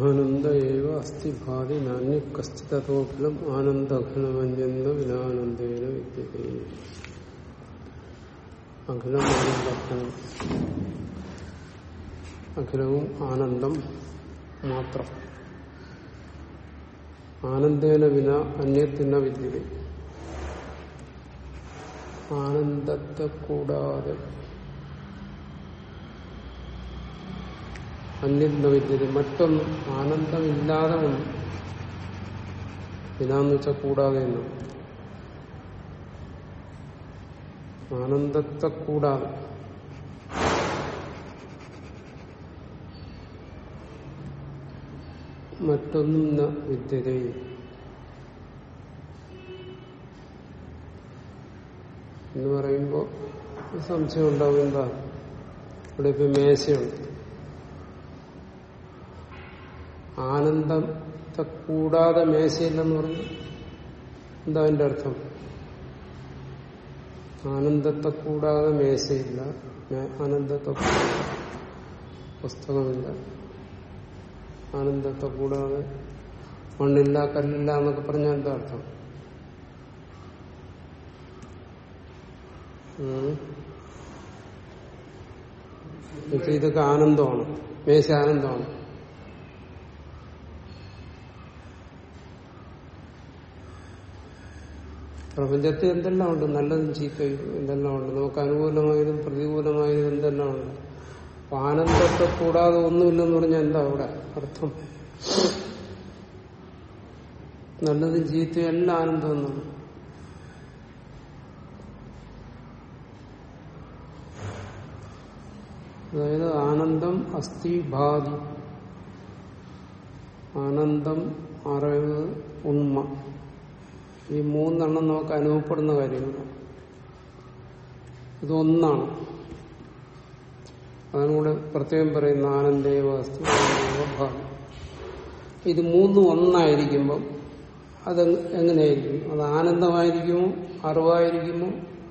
ആനന്ദ ഏവ അസ്ഥി ഭാതി നാന്യ കശ്ചിതോഖിലം ആനന്ദഘനമഞ്ജന്ത വിനാനന്ദേന വിദ്യതേ അഖിലം ആനന്ദഘനം അഖിലവും ആനന്ദം മാത്രം ആനന്ദേന വിന അന്യത്തിന വിദ്യത ആനന്ദത്തെ കൂടാതെ അന്യന്ന വിദ്യത മറ്റൊന്നും ആനന്ദമില്ലാതെ ഒന്നും വിനാന്ന് വെച്ചാൽ കൂടാതെ എന്നും ആനന്ദത്തെ കൂടാതെ മറ്റൊന്നും ന വിദ്യതയും എന്ന് പറയുമ്പോൾ സംശയം ഉണ്ടാവും എന്താ ഇവിടെ ഇപ്പൊ മേശയുണ്ട് ആനന്ദത്തെ കൂടാതെ മേശയില്ലെന്ന് പറഞ്ഞു എന്താ അതിന്റെ അർത്ഥം ആനന്ദത്തെ കൂടാതെ മേശയില്ല ആനന്ദത്തെ കൂടാതെ പുസ്തകമില്ല ആനന്ദത്തെ കൂടാതെ മണ്ണില്ല കല്ലില്ല എന്നൊക്കെ പറഞ്ഞാൽ എന്താ അർത്ഥം ഇതൊക്കെ ആനന്ദമാണ് മേശ ആനന്ദമാണ് പ്രപഞ്ചത്തിൽ എന്തെല്ലാം ഉണ്ട് നല്ലതും ചീത്തയും എന്തെല്ലാം ഉണ്ട് നമുക്ക് അനുകൂലമായതും പ്രതികൂലമായതും എന്തെല്ലാം ഉണ്ട് അപ്പൊ ആനന്ദത്തെ കൂടാതെ ഒന്നുമില്ലെന്ന് പറഞ്ഞാൽ എന്താ അവിടെ അർത്ഥം നല്ലതും ചീത്തയും എല്ലാം ആനന്ദം എന്നാണ് അതായത് ആനന്ദം അസ്ഥി ഭാതി ആനന്ദം അറിവ് ഉണ്മ ഈ മൂന്നെണ്ണം നമുക്ക് അനുഭവപ്പെടുന്ന കാര്യങ്ങളാണ് ഇതൊന്നാണ് അതാണ് കൂടെ പ്രത്യേകം പറയുന്ന ആനന്ദേവ അസ്ഥി ഭാവം ഇത് മൂന്നും ഒന്നായിരിക്കുമ്പം അത് എങ്ങനെയായിരിക്കും അത് ആനന്ദമായിരിക്കുമോ അറിവായിരിക്കുമോ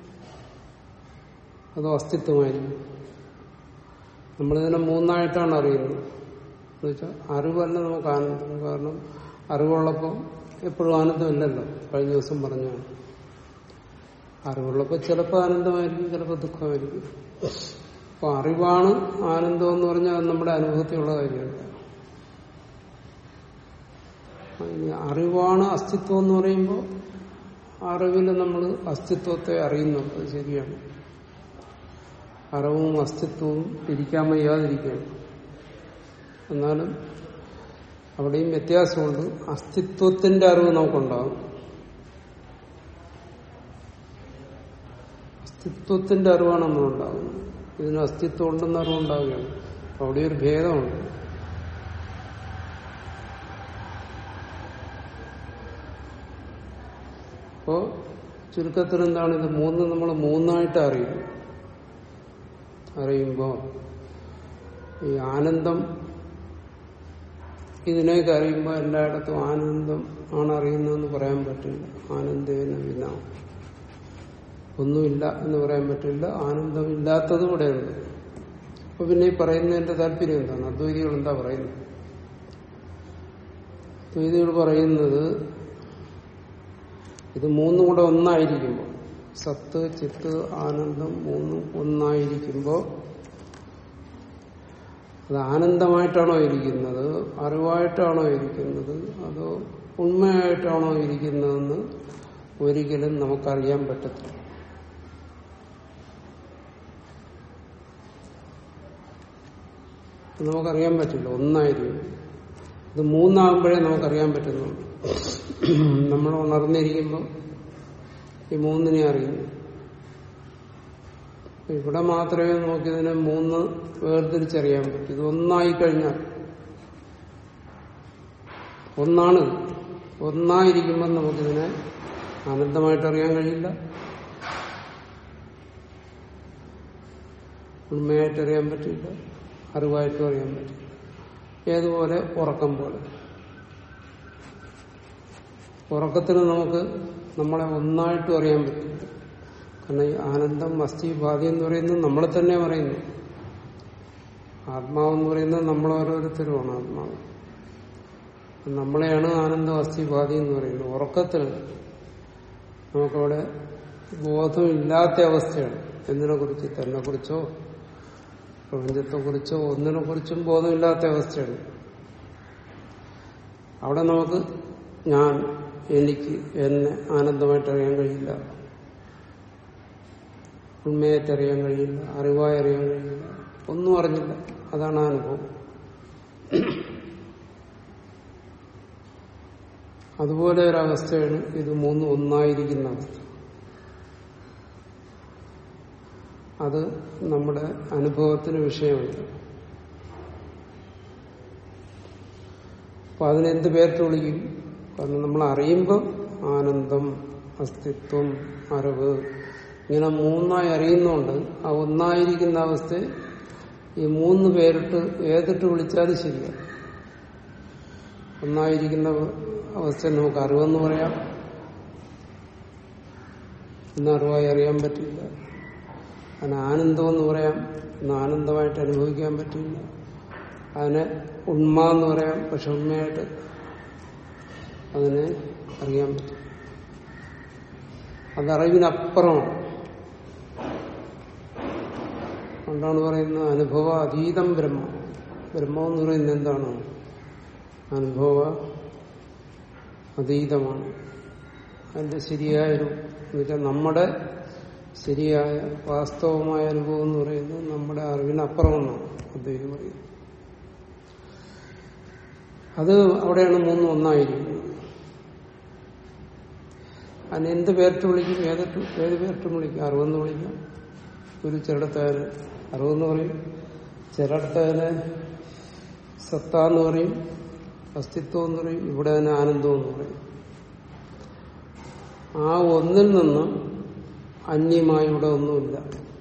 അതോ അസ്തിത്വമായിരിക്കും നമ്മളിതിനെ മൂന്നായിട്ടാണ് അറിയുന്നത് എന്നുവെച്ചാൽ അറിവല്ല നമുക്ക് ആനന്ദം കാരണം അറിവുള്ളപ്പോൾ എപ്പോഴും ആനന്ദമില്ലല്ലോ കഴിഞ്ഞ ദിവസം പറഞ്ഞാണ് അറിവുള്ളപ്പോൾ ചിലപ്പോൾ ആനന്ദമായിരിക്കും ചിലപ്പോൾ ദുഃഖമായിരിക്കും അപ്പൊ അറിവാണ് ആനന്ദം എന്ന് പറഞ്ഞാൽ അത് നമ്മുടെ അനുഭവത്തിലുള്ള കാര്യമല്ല അറിവാണ് അസ്തിത്വം എന്ന് പറയുമ്പോൾ അറിവിൽ നമ്മൾ അസ്തിത്വത്തെ അറിയുന്നുണ്ട് അത് ശരിയാണ് അറിവും അസ്തിത്വവും പിരിക്കാൻ വയ്യാതിരിക്കുകയാണ് എന്നാലും അവിടെയും വ്യത്യാസമുണ്ട് അസ്തിത്വത്തിന്റെ അറിവ് നമുക്കുണ്ടാകും അസ്തിത്വത്തിന്റെ അറിവാണ് നമ്മളുണ്ടാകുന്നത് ഇതിന് അസ്തിത്വം ഉണ്ടെന്ന് അറിവുണ്ടാവുകയാണ് അവിടെ ഒരു ഭേദമുണ്ട് അപ്പോ ചുരുക്കത്തിൽ എന്താണ് ഇത് മൂന്ന് നമ്മൾ മൂന്നായിട്ട് അറിയും അറിയുമ്പോ ഈ ആനന്ദം ഇതിനെയൊക്കെ അറിയുമ്പോൾ എല്ലായിടത്തും ആനന്ദം ആണ് അറിയുന്നതെന്ന് പറയാൻ പറ്റില്ല ആനന്ദേന വിന ഒന്നുമില്ല എന്ന് പറയാൻ പറ്റില്ല ആനന്ദം ഇല്ലാത്തതും ഇവിടെയുണ്ട് അപ്പൊ പിന്നെ ഈ പറയുന്നതിന്റെ താല്പര്യം എന്താണ് അദ്വൈതികൾ എന്താ പറയുന്നത് അദ്വൈതികൾ പറയുന്നത് ഇത് മൂന്നും കൂടെ ഒന്നായിരിക്കുമ്പോൾ സത്ത് ചിത്ത് ആനന്ദം മൂന്നും ഒന്നായിരിക്കുമ്പോൾ അത് ആനന്ദമായിട്ടാണോ ഇരിക്കുന്നത് അറിവായിട്ടാണോ ഇരിക്കുന്നത് അതോ ഉണ്മയായിട്ടാണോ ഇരിക്കുന്നതെന്ന് ഒരിക്കലും നമുക്കറിയാൻ പറ്റത്തില്ല നമുക്കറിയാൻ പറ്റില്ല ഒന്നായിരിക്കും ഇത് മൂന്നാകുമ്പോഴേ നമുക്കറിയാൻ പറ്റുന്നുള്ളൂ നമ്മൾ ഉണർന്നിരിക്കുമ്പോൾ ഈ മൂന്നിനെ അറിയുന്നു ഇവിടെ മാത്രമേ നമുക്കിതിനെ മൂന്ന് വേർതിരിച്ചറിയാൻ പറ്റൂ ഇത് ഒന്നായി കഴിഞ്ഞാൽ ഒന്നാണ് ഒന്നായിരിക്കുമ്പോൾ നമുക്കിതിനെ ആനന്ദമായിട്ട് അറിയാൻ കഴിയില്ല ഉണ്മയായിട്ട് അറിയാൻ പറ്റില്ല അറിവായിട്ടും അറിയാൻ പറ്റില്ല ഏതുപോലെ ഉറക്കം പോലെ ഉറക്കത്തിന് നമുക്ക് നമ്മളെ ഒന്നായിട്ടും അറിയാൻ പറ്റില്ല കാരണം ഈ ആനന്ദം മസ്തിബാധി എന്ന് പറയുന്നത് നമ്മളെ തന്നെ പറയുന്നു ആത്മാവെന്ന് പറയുന്നത് നമ്മൾ ഓരോരുത്തരുമാണ് ആത്മാവ് നമ്മളെയാണ് ആനന്ദം അസ്ഥിപാതി എന്ന് പറയുന്നത് ഉറക്കത്തിൽ നമുക്കവിടെ ബോധമില്ലാത്ത അവസ്ഥയാണ് എന്തിനെ കുറിച്ച് തന്നെ കുറിച്ചോ പ്രപഞ്ചത്തെ കുറിച്ചോ ഒന്നിനെ കുറിച്ചും ബോധമില്ലാത്ത അവസ്ഥയാണ് അവിടെ നമുക്ക് ഞാൻ എനിക്ക് എന്നെ ആനന്ദമായിട്ട് അറിയാൻ കഴിയില്ല ഉണ്മയായിട്ടറിയാൻ കഴിയില്ല അറിവായി അറിയാൻ കഴിയില്ല ഒന്നും അറിഞ്ഞില്ല അതാണ് ആ അനുഭവം അതുപോലെ ഒരവസ്ഥയാണ് ഇത് മൂന്നും ഒന്നായിരിക്കുന്ന അവസ്ഥ അത് നമ്മുടെ അനുഭവത്തിന് വിഷയമുണ്ട് അപ്പൊ അതിനെന്ത് പേരിട്ട് വിളിക്കും കാരണം നമ്മൾ അറിയുമ്പോൾ ആനന്ദം അസ്തിത്വം അറിവ് ഇങ്ങനെ മൂന്നായി അറിയുന്നോണ്ട് ആ ഒന്നായിരിക്കുന്ന അവസ്ഥ ഈ മൂന്ന് പേരിട്ട് ഏതിട്ട് വിളിച്ചാലും ശരിയാണ് ഒന്നായിരിക്കുന്ന അവസ്ഥ നമുക്ക് അറിവെന്ന് പറയാം ഇന്ന് അറിവായി അറിയാൻ പറ്റില്ല അതിന് ആനന്ദമെന്ന് പറയാം ഇന്ന് ആനന്ദമായിട്ട് അനുഭവിക്കാൻ പറ്റില്ല അതിനെ ഉണ്മ എന്ന് പറയാം പക്ഷെ ഉണ്മയായിട്ട് അതിനെ അറിയാൻ പറ്റും അത് അറിവിനപ്പുറമാണ് അതുകൊണ്ടാണ് പറയുന്നത് അനുഭവ അതീതം ബ്രഹ്മ ബ്രഹ്മം എന്ന് പറയുന്നത് എന്താണ് അനുഭവ അതീതമാണ് അതിന്റെ ശരിയായൊരു എന്നുവെച്ചാൽ നമ്മുടെ ശരിയായ വാസ്തവമായ അനുഭവം എന്ന് പറയുന്നത് നമ്മുടെ അറിവിനപ്പുറമെന്നാണ് അദ്ദേഹം പറയുന്നത് അത് അവിടെയാണ് മൂന്ന് ഒന്നായിരിക്കുന്നത് അതിന് എന്ത് പേരിട്ട് വിളിക്കും ഏതിട്ട് ഏത് പേരിട്ടും വിളിക്കും അറിവെന്ന് വിളിക്കാം ഒരു ചിലടത്തതിന് അറിവെന്ന് പറയും ചിലടത്തതിന് സത്ത എന്ന് പറയും അസ്തിത്വം എന്ന് പറയും ഇവിടെ തന്നെ ആനന്ദം എന്ന് പറയും ആ ഒന്നിൽ നിന്ന് അന്യമായി ഇവിടെ ഒന്നുമില്ല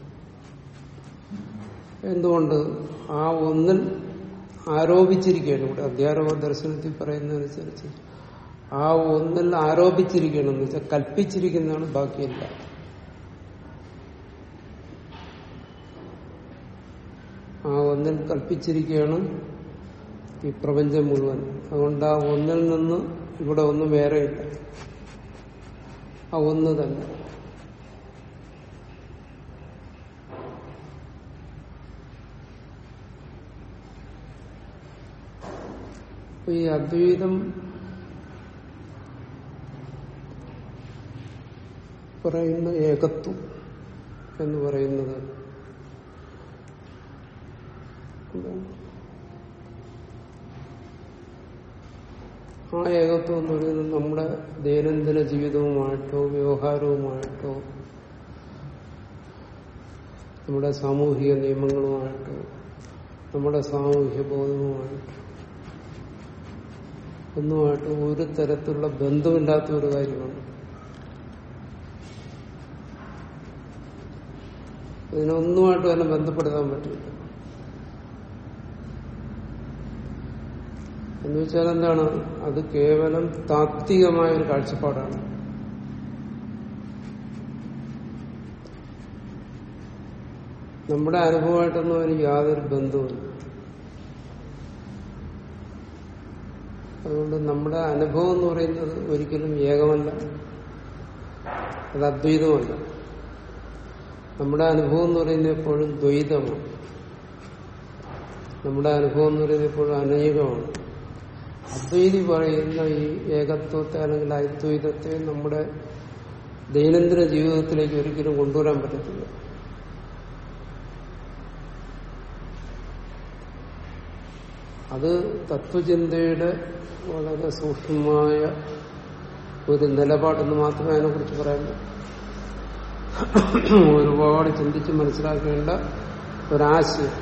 എന്തുകൊണ്ട് ആ ഒന്നിൽ ആരോപിച്ചിരിക്കുകയാണ് ഇവിടെ അധ്യാരോപ ദർശനത്തിൽ പറയുന്നതനുസരിച്ച് ആ ഒന്നിൽ ആരോപിച്ചിരിക്കണം എന്ന് വെച്ചാൽ കൽപ്പിച്ചിരിക്കുന്നതാണ് ബാക്കിയല്ല ആ ഒന്നിൽ കൽപ്പിച്ചിരിക്കുകയാണ് ഈ പ്രപഞ്ചം മുഴുവൻ അതുകൊണ്ട് ആ ഒന്നിൽ നിന്ന് ഇവിടെ ഒന്നും വേറെയില്ല ആ ഒന്ന് തന്നെ ഈ അദ്വൈതം പറയുന്ന ഏകത്വം എന്ന് പറയുന്നത് എന്താണ്? ആ ഏകത്വം എന്ന് പറയുന്നത് നമ്മുടെ ദൈനംദിന ജീവിതവുമായിട്ടോ വ്യവഹാരവുമായിട്ടോ നമ്മുടെ സാമൂഹിക നിയമങ്ങളുമായിട്ടോ നമ്മുടെ സാമൂഹ്യ ബോധവുമായിട്ടോ ഒന്നുമായിട്ട് ഒരു തരത്തിലുള്ള ബന്ധമില്ലാത്ത ഒരു കാര്യമാണ് ഇതിനൊന്നുമായിട്ട് തന്നെ ബന്ധപ്പെടുത്താൻ പറ്റില്ല എന്ന് വെച്ചാൽ എന്താണ് അത് കേവലം താത്വികമായ ഒരു കാഴ്ചപ്പാടാണ് നമ്മുടെ അനുഭവമായിട്ടൊന്നും അതിന് യാതൊരു ബന്ധവുമില്ല അതുകൊണ്ട് നമ്മുടെ അനുഭവം എന്ന് പറയുന്നത് ഒരിക്കലും ഏകമല്ല അത് അദ്വൈതമല്ല നമ്മുടെ അനുഭവം എന്ന് പറയുന്നത് എപ്പോഴും ദ്വൈതമാണ് നമ്മുടെ അനുഭവം എന്ന് പറയുന്നത് എപ്പോഴും അനേകമാണ് അദ്വൈതി പറയുന്ന ഈ ഏകത്വത്തെ അല്ലെങ്കിൽ അദ്വൈതത്തെ നമ്മുടെ ദൈനംദിന ജീവിതത്തിലേക്ക് ഒരിക്കലും കൊണ്ടുവരാൻ പറ്റത്തില്ല അത് തത്വചിന്തയുടെ വളരെ സൂക്ഷ്മമായ ഒരു നിലപാടെന്ന് മാത്രമേ അതിനെക്കുറിച്ച് പറയാൻ പറ്റൂ ഒരുപാട് ചിന്തിച്ച് മനസ്സിലാക്കേണ്ട ഒരാശയം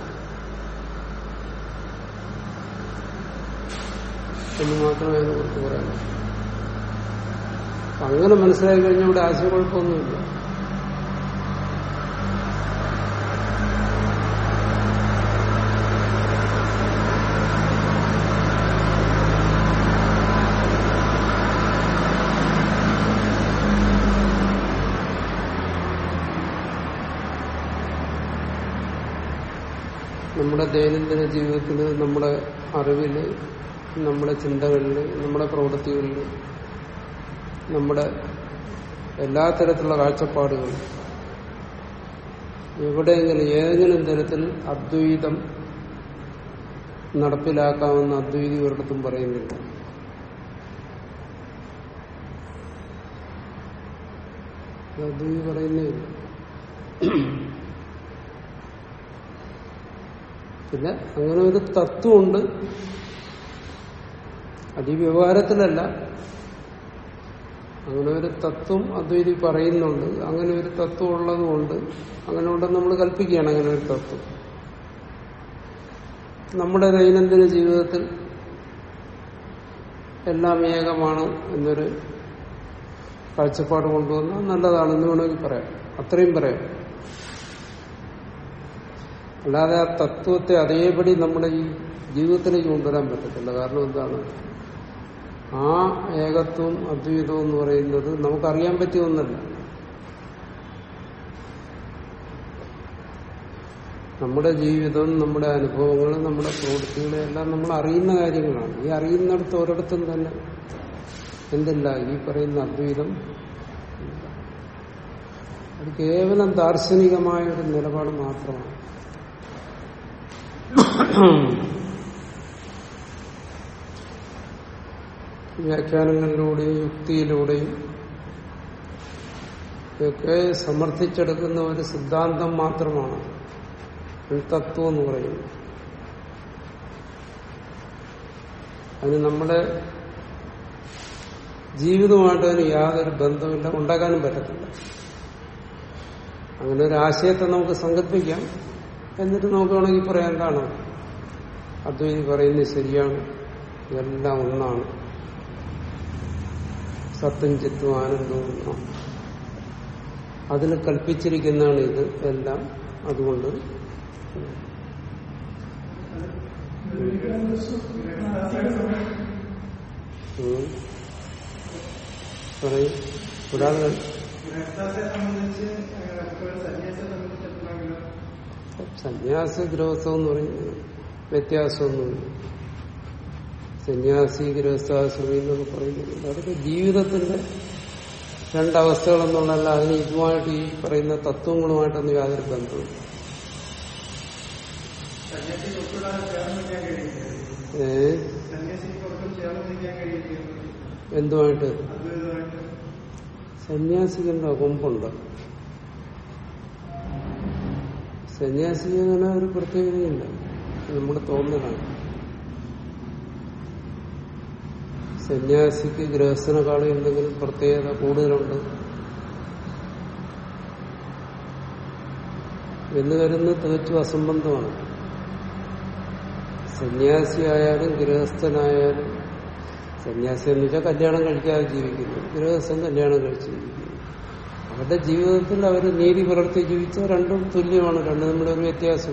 എന്ന് മാത്രമേ അതിനെക്കുറിച്ച് പറയാൻ പറ്റൂ അപ്പൊ അങ്ങനെ മനസ്സിലാക്കി കഴിഞ്ഞാൽ ഇവിടെ ആശയക്കുഴപ്പമൊന്നുമില്ല നമ്മുടെ ദൈനംദിന ജീവിതത്തിൽ നമ്മുടെ അറിവില് നമ്മുടെ ചിന്തകളിൽ നമ്മുടെ പ്രവൃത്തികളിൽ നമ്മുടെ എല്ലാ തരത്തിലുള്ള കാഴ്ചപ്പാടുകൾ എവിടെയെങ്കിലും ഏതെങ്കിലും തരത്തിൽ അദ്വൈതം നടപ്പിലാക്കാമെന്ന് അദ്വൈതി ഒരിടത്തും പറയുന്നില്ല അദ്വൈതി പറയുന്നില്ല പിന്നെ അങ്ങനെ ഒരു തത്വമുണ്ട് അത് ഈ വ്യവഹാരത്തിലല്ല അങ്ങനെ ഒരു തത്വം അദ്വൈതി പറയുന്നുണ്ട് അങ്ങനെ ഒരു തത്വം ഉള്ളതുകൊണ്ട് അങ്ങനെ ഉണ്ടെന്ന് നമ്മൾ കൽപ്പിക്കുകയാണ് അങ്ങനെ ഒരു തത്വം നമ്മുടെ ദൈനംദിന ജീവിതത്തിൽ എല്ലാം ഏകമാണ് എന്നൊരു കാഴ്ചപ്പാട് കൊണ്ടുവന്നാൽ നല്ലതാണെന്ന് വേണമെങ്കിൽ പറയാം അത്രയും പറയാം അല്ലാതെ ആ തത്വത്തെ അതേപടി നമ്മുടെ ഈ ജീവിതത്തിലേക്ക് കൊണ്ടുവരാൻ പറ്റത്തില്ല കാരണം എന്താണ് ആ ഏകത്വം അദ്വൈതം എന്ന് പറയുന്നത് നമുക്കറിയാൻ പറ്റിയ ഒന്നല്ല നമ്മുടെ ജീവിതം നമ്മുടെ അനുഭവങ്ങൾ നമ്മുടെ പ്രവൃത്തികൾ എല്ലാം നമ്മൾ അറിയുന്ന കാര്യങ്ങളാണ് ഈ അറിയുന്നിടത്ത് ഒരിടത്തും തന്നെ എന്തില്ല ഈ പറയുന്ന അദ്വൈതം അത് കേവലം ദാർശനികമായ ഒരു നിലപാട് മാത്രമാണ് വ്യാഖ്യാനങ്ങളിലൂടെയും യുക്തിയിലൂടെയും ഒക്കെ സമർത്ഥിച്ചെടുക്കുന്ന ഒരു സിദ്ധാന്തം മാത്രമാണ് ഒരു തത്വം എന്ന് പറയുന്നത് അതിന് നമ്മുടെ ജീവിതമായിട്ട് അതിന് യാതൊരു ബന്ധമില്ല ഉണ്ടാക്കാനും പറ്റത്തില്ല അങ്ങനെ ഒരു ആശയത്തെ നമുക്ക് സങ്കല്പിക്കാം എന്നിട്ട് നമുക്ക് വേണമെങ്കിൽ പറയാം എന്താണ് അദ്വൈതി പറയുന്നത് ശരിയാണ് ഇതെല്ലാം ഒന്നാണ് സത്യം ചിത്വം ആനന്ദവും ഒന്നാണ് അതിൽ കൽപ്പിച്ചിരിക്കുന്നതാണ് ഇത് എല്ലാം അതുകൊണ്ട് ഉം. പറയും ഒരാൾ ഗൃഹസ്ഥത്തെ സംബന്ധിച്ച് നമുക്ക് സന്യാസത്തെ സംബന്ധിച്ചിടത്തോളം സന്യാസ ഗൃഹസ്ഥം എന്ന് പറയുന്നത് വ്യത്യാസമൊന്നുമില്ല സന്യാസി ഗൃഹസ്ഥാശ്രമി എന്നൊക്കെ പറയുന്നത് അതൊക്കെ ജീവിതത്തിന്റെ രണ്ടവസ്ഥകളെന്നുള്ളതല്ല അതിന് ഇതുമായിട്ട് ഈ പറയുന്ന തത്വങ്ങളുമായിട്ടൊന്നും യാതൊരു ബന്ധവും സന്യാസി തൊട്ടുകൂടാതെ ചേർന്ന് നിൽക്കാൻ കഴിയില്ല ഏ സന്യാസിക്ക് ഒട്ടും ചേർന്ന് നിൽക്കാൻ കഴിയില്ല എന്തുമായിട്ട് അദ്വൈതമായിട്ട് സന്യാസികളുടെ കൊമ്പുണ്ട് സന്യാസിക്ക് അങ്ങനെ ഒരു പ്രത്യേകതയില്ല നമ്മുടെ തോന്നലാണ് സന്യാസിക്ക് ഗൃഹസ്ഥനെക്കാളും എന്തെങ്കിലും പ്രത്യേകത കൂടുതലുണ്ട് എന്ന് വരുന്നത് തികച്ചും അസംബന്ധമാണ് സന്യാസിയായാലും ഗൃഹസ്ഥനായാലും സന്യാസി എന്ന് വെച്ചാൽ കല്യാണം കഴിക്കാതെ ജീവിക്കുന്നു ഗൃഹസ്ഥൻ കല്യാണം കഴിച്ച് ജീവിക്കുന്നു അവരുടെ ജീവിതത്തിൽ അവർ നീതി പുലർത്തി ജീവിച്ച രണ്ടും തുല്യമാണ് രണ്ടും തമ്മിലൊരു വ്യത്യാസം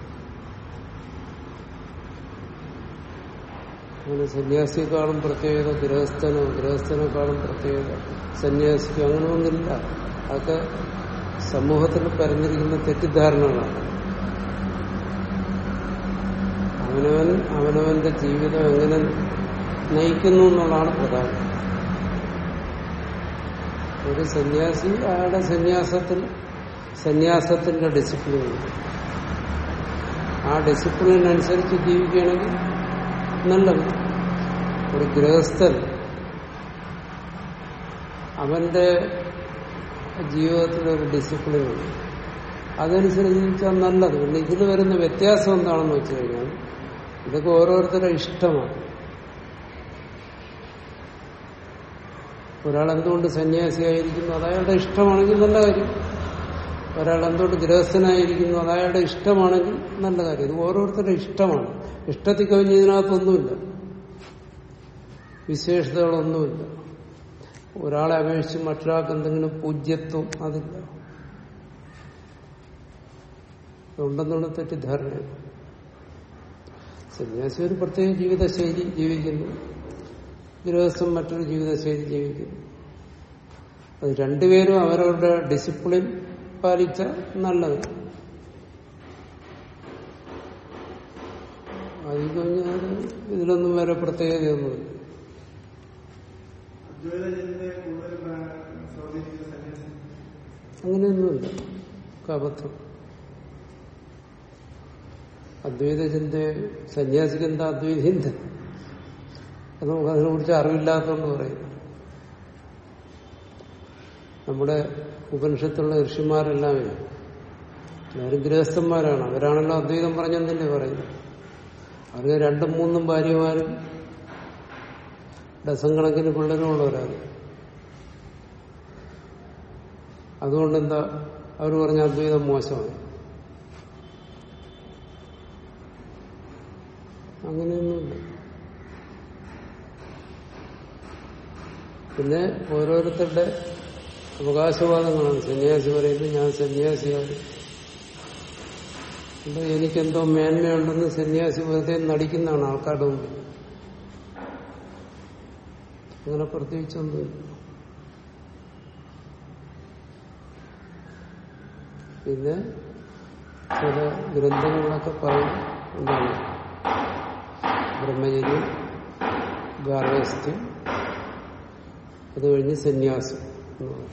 അങ്ങനെ സന്യാസിയെക്കാളും പ്രത്യേകത ഗൃഹസ്ഥനോ ഗൃഹസ്ഥനെക്കാളും പ്രത്യേകത സന്യാസിക്കോ അങ്ങനെ ഒന്നില്ല അതൊക്കെ സമൂഹത്തിൽ പരന്നിരിക്കുന്ന തെറ്റിദ്ധാരണകളാണ് അവനവൻ അവനവന്റെ ജീവിതം എങ്ങനെ നയിക്കുന്നു എന്നുള്ളതാണ് പ്രധാനം ഒരു സന്യാസി അയാളുടെ സന്യാസത്തിൽ സന്യാസത്തിന്റെ ഡിസിപ്ലിൻ ഉണ്ട് ആ ഡിസിപ്ലിനനുസരിച്ച് ജീവിക്കുകയാണെങ്കിൽ നല്ലത് ഒരു ഗൃഹസ്ഥൻ അവന്റെ ജീവിതത്തിൽ ഒരു ഡിസിപ്ലിൻ ഉണ്ട് അതനുസരിച്ച് ജീവിച്ചാൽ നല്ലത് പിന്നെ ഇതിൽ വരുന്ന വ്യത്യാസം എന്താണെന്ന് വെച്ച് കഴിഞ്ഞാൽ ഇതൊക്കെ ഓരോരുത്തരുടെ ഇഷ്ടമാണ് ഒരാൾ എന്തുകൊണ്ട് സന്യാസിയായിരിക്കുന്നു അത് അയാളുടെ ഇഷ്ടമാണെങ്കിൽ നല്ല കാര്യം ഒരാൾ എന്തുകൊണ്ട് ഗൃഹസ്ഥനായിരിക്കുന്നു അത് അയാളുടെ ഇഷ്ടമാണെങ്കിൽ നല്ല കാര്യം ഇത് ഓരോരുത്തരുടെ ഇഷ്ടമാണ് ഇഷ്ടത്തിൽ കവിഞ്ഞ് ഇതിനകത്തൊന്നുമില്ല വിശേഷതകളൊന്നുമില്ല ഒരാളെ അപേക്ഷിച്ച് മറ്റൊരാൾക്ക് എന്തെങ്കിലും പൂജ്യത്വം അതില്ല ഉണ്ടെന്നുള്ള തെറ്റിദ്ധാരണയാണ് സന്യാസി ഒരു പ്രത്യേക ജീവിതശൈലി ജീവിക്കുന്നു ഗൃഹസ്ഥം മറ്റൊരു ജീവിതശൈലി ജീവിക്കുന്നു അത് രണ്ടുപേരും അവരവരുടെ ഡിസിപ്ലിൻ പാലിച്ച നല്ലത് അത് കഴിഞ്ഞാൽ ഇതിലൊന്നും വേറെ പ്രത്യേകതയൊന്നുമില്ല അദ്വൈത ചിന്തയെ കൂടുതൽ ആ, സ്വാധീനിക്കുന്ന സന്യാസം അങ്ങനെയൊന്നുമില്ല ഒക്കെ അബദ്ധം അദ്വൈത ചിന്ത സന്യാസിക്ക് എന്താ അദ്വൈത ചിന്ത അത് നമുക്ക് അതിനെ കുറിച്ച് അറിവില്ലാത്തതുകൊണ്ട് പറയും നമ്മുടെ ഉപനിഷത്തുള്ള ഋഷിമാരെല്ലാം എല്ലാവരും ഗൃഹസ്ഥന്മാരാണ് അവരാണല്ലോ അദ്വൈതം പറഞ്ഞെന്നല്ലേ പറയുന്നത് അവർക്ക് രണ്ടും മൂന്നും ഭാര്യമാരും ഡസൻ കണക്കിന് പിള്ളേരും ഉള്ളവരാണ് അതുകൊണ്ട് എന്താ അവർ പറഞ്ഞ അദ്വൈതം മോശമാണ് അങ്ങനെയൊന്നുമില്ല പിന്നെ ഓരോരുത്തരുടെ അവകാശവാദങ്ങളാണ് സന്യാസി പറയുന്നത് ഞാൻ സന്യാസിയാണ് അല്ല എനിക്കെന്തോ മേന്മയുണ്ടെന്ന് സന്യാസി വെറുതെ നടിക്കുന്നതാണ് ആൾക്കാരുടെ മുമ്പിൽ അങ്ങനെ പ്രത്യേകിച്ചൊന്നുമില്ല പിന്നെ ചില ഗ്രന്ഥങ്ങളിലൊക്കെ പറയും എന്താണ് ബ്രഹ്മചര്യം ഗാർഹസ്ഥ്യം അത് കഴിഞ്ഞ് സന്യാസം എന്ന് പറയും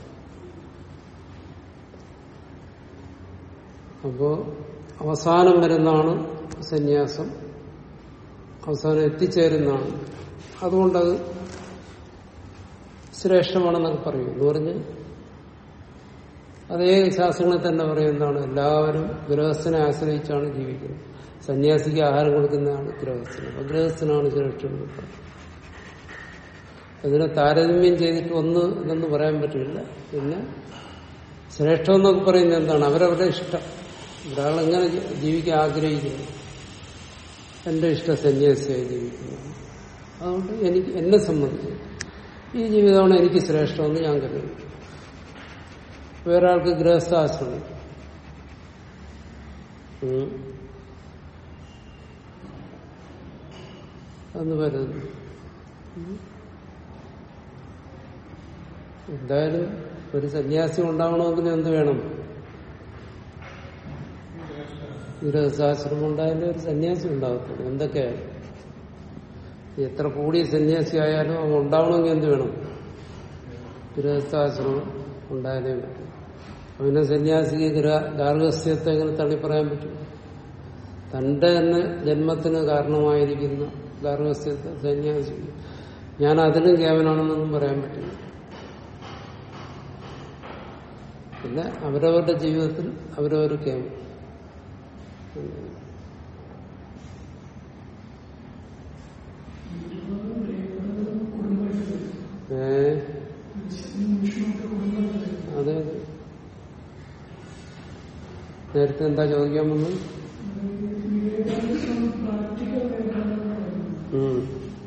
അപ്പോ അവസാനം വരുന്നതാണ് സന്യാസം അവസാനം എത്തിച്ചേരുന്നതാണ് അതുകൊണ്ടത് ശ്രേഷ്ഠമാണെന്നൊക്കെ പറയും എന്ന് പറഞ്ഞ് അതേ ശാസ്ത്രങ്ങളിൽ തന്നെ പറയുന്നതാണ് എല്ലാവരും ഗൃഹസ്ഥനെ ആശ്രയിച്ചാണ് ജീവിക്കുന്നത് സന്യാസിക്ക് ആഹാരം കൊടുക്കുന്നതാണ് ഗൃഹസ്ഥന് അപ്പൊ ഗൃഹസ്ഥനാണ് ശ്രേഷ്ഠൻ അതിനെ താരതമ്യം ചെയ്തിട്ട് ഒന്ന് ഇതെന്ന് പറയാൻ പറ്റില്ല പിന്നെ ശ്രേഷ്ഠം എന്നൊക്കെ പറയുന്നത് എന്താണ് അവരവരുടെ ഇഷ്ടം ഒരാൾ എങ്ങനെ ജീവിക്കാൻ ആഗ്രഹിക്കുന്നു എന്റെ ഇഷ്ട സന്യാസിയായി ജീവിക്കുന്നു അതുകൊണ്ട് എനിക്ക് എന്നെ സംബന്ധിച്ച് ഈ ജീവിതമാണ് എനിക്ക് ശ്രേഷ്ഠമെന്ന് ഞാൻ കരുതുന്നു വേറെ ആൾക്ക് ഗൃഹസ്ഥാശ്രമം ഉം. എന്ന് വരുന്നു ഉം. എന്തായാലും ഒരു സന്യാസി ഉണ്ടാവണമെങ്കിൽ എന്ത് വേണം ഗൃഹസ്ഥാശ്രമം ഉണ്ടായാലും ഒരു സന്യാസി ഉണ്ടാകത്തുള്ളൂ എന്തൊക്കെയായാലും എത്ര കൂടിയ സന്യാസി ആയാലും അവ ഉണ്ടാവണമെങ്കിൽ എന്ത് വേണം ഗൃഹസ്ഥാശ്രമം ഉണ്ടായാലേ പറ്റും അവനെ സന്യാസിക്ക് ഗൃഹ ഗാർഹസ്ഥ്യത്തെ എങ്ങനെ തള്ളി പറയാൻ പറ്റും തന്റെ തന്നെ ജന്മത്തിന് കാരണമായിരിക്കുന്ന ഗാർഹസ്ഥ്യത്തെ സന്യാസി ഞാൻ അതിലും കേവനാണെന്നൊന്നും പറയാൻ പറ്റില്ല പിന്നെ അവരവരുടെ ജീവിതത്തിൽ അവരവർ കേവം ഏ അതെ അതെ നേരത്തെ എന്താ ചോദിക്കാൻ വന്നു ഉം.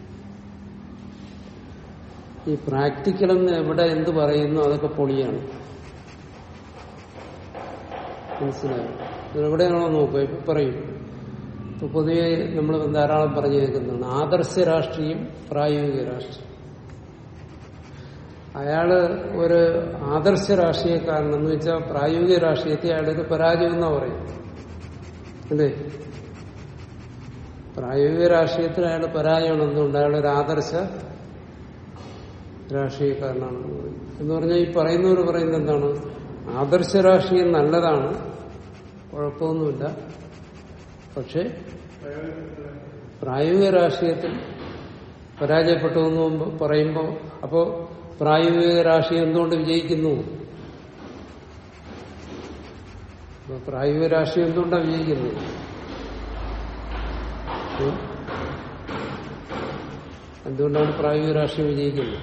ഈ പ്രാക്ടിക്കൽ എന്ന് എവിടെ എന്ത് പറയുന്നു അതൊക്കെ പൊളിയാണ് മനസ്സിലായോ എവിടെയാണോ നോക്കുക ഇപ്പൊ പറയും ഇപ്പൊ പൊതുവെ നമ്മൾ ധാരാളം പറഞ്ഞു കേൾക്കുന്നതാണ് ആദർശ രാഷ്ട്രീയം പ്രായോഗിക രാഷ്ട്രീയം അയാള് ഒരു ആദർശ രാഷ്ട്രീയക്കാരൻ എന്ന് വെച്ചാൽ പ്രായോഗിക രാഷ്ട്രീയത്തെ അയാളൊരു പരാജയം എന്നാ പറയും അല്ലേ പ്രായോഗിക രാഷ്ട്രീയത്തിൽ അയാൾ പരാജയമാണ് എന്തുകൊണ്ട് അയാളൊരു ആദർശ രാഷ്ട്രീയക്കാരനാണെന്ന് പറയും എന്ന് പറഞ്ഞാൽ ഈ പറയുന്നവർ പറയുന്നത് എന്താണ് ആദർശ രാഷ്ട്രീയം നല്ലതാണ് കുഴപ്പമൊന്നുമില്ല പക്ഷെ പ്രായോഗിക രാഷ്ട്രീയത്തിൽ പരാജയപ്പെട്ടു എന്ന് മുമ്പ് പറയുമ്പോൾ അപ്പോ പ്രായോഗിക രാഷ്ട്രീയം എന്തുകൊണ്ട് വിജയിക്കുന്നു അപ്പൊ പ്രായോഗിക രാഷ്ട്രീയം എന്തുകൊണ്ടാണ് വിജയിക്കുന്നത് ഉം? എന്തുകൊണ്ടാണ് പ്രായോഗിക രാഷ്ട്രീയം വിജയിക്കുന്നത്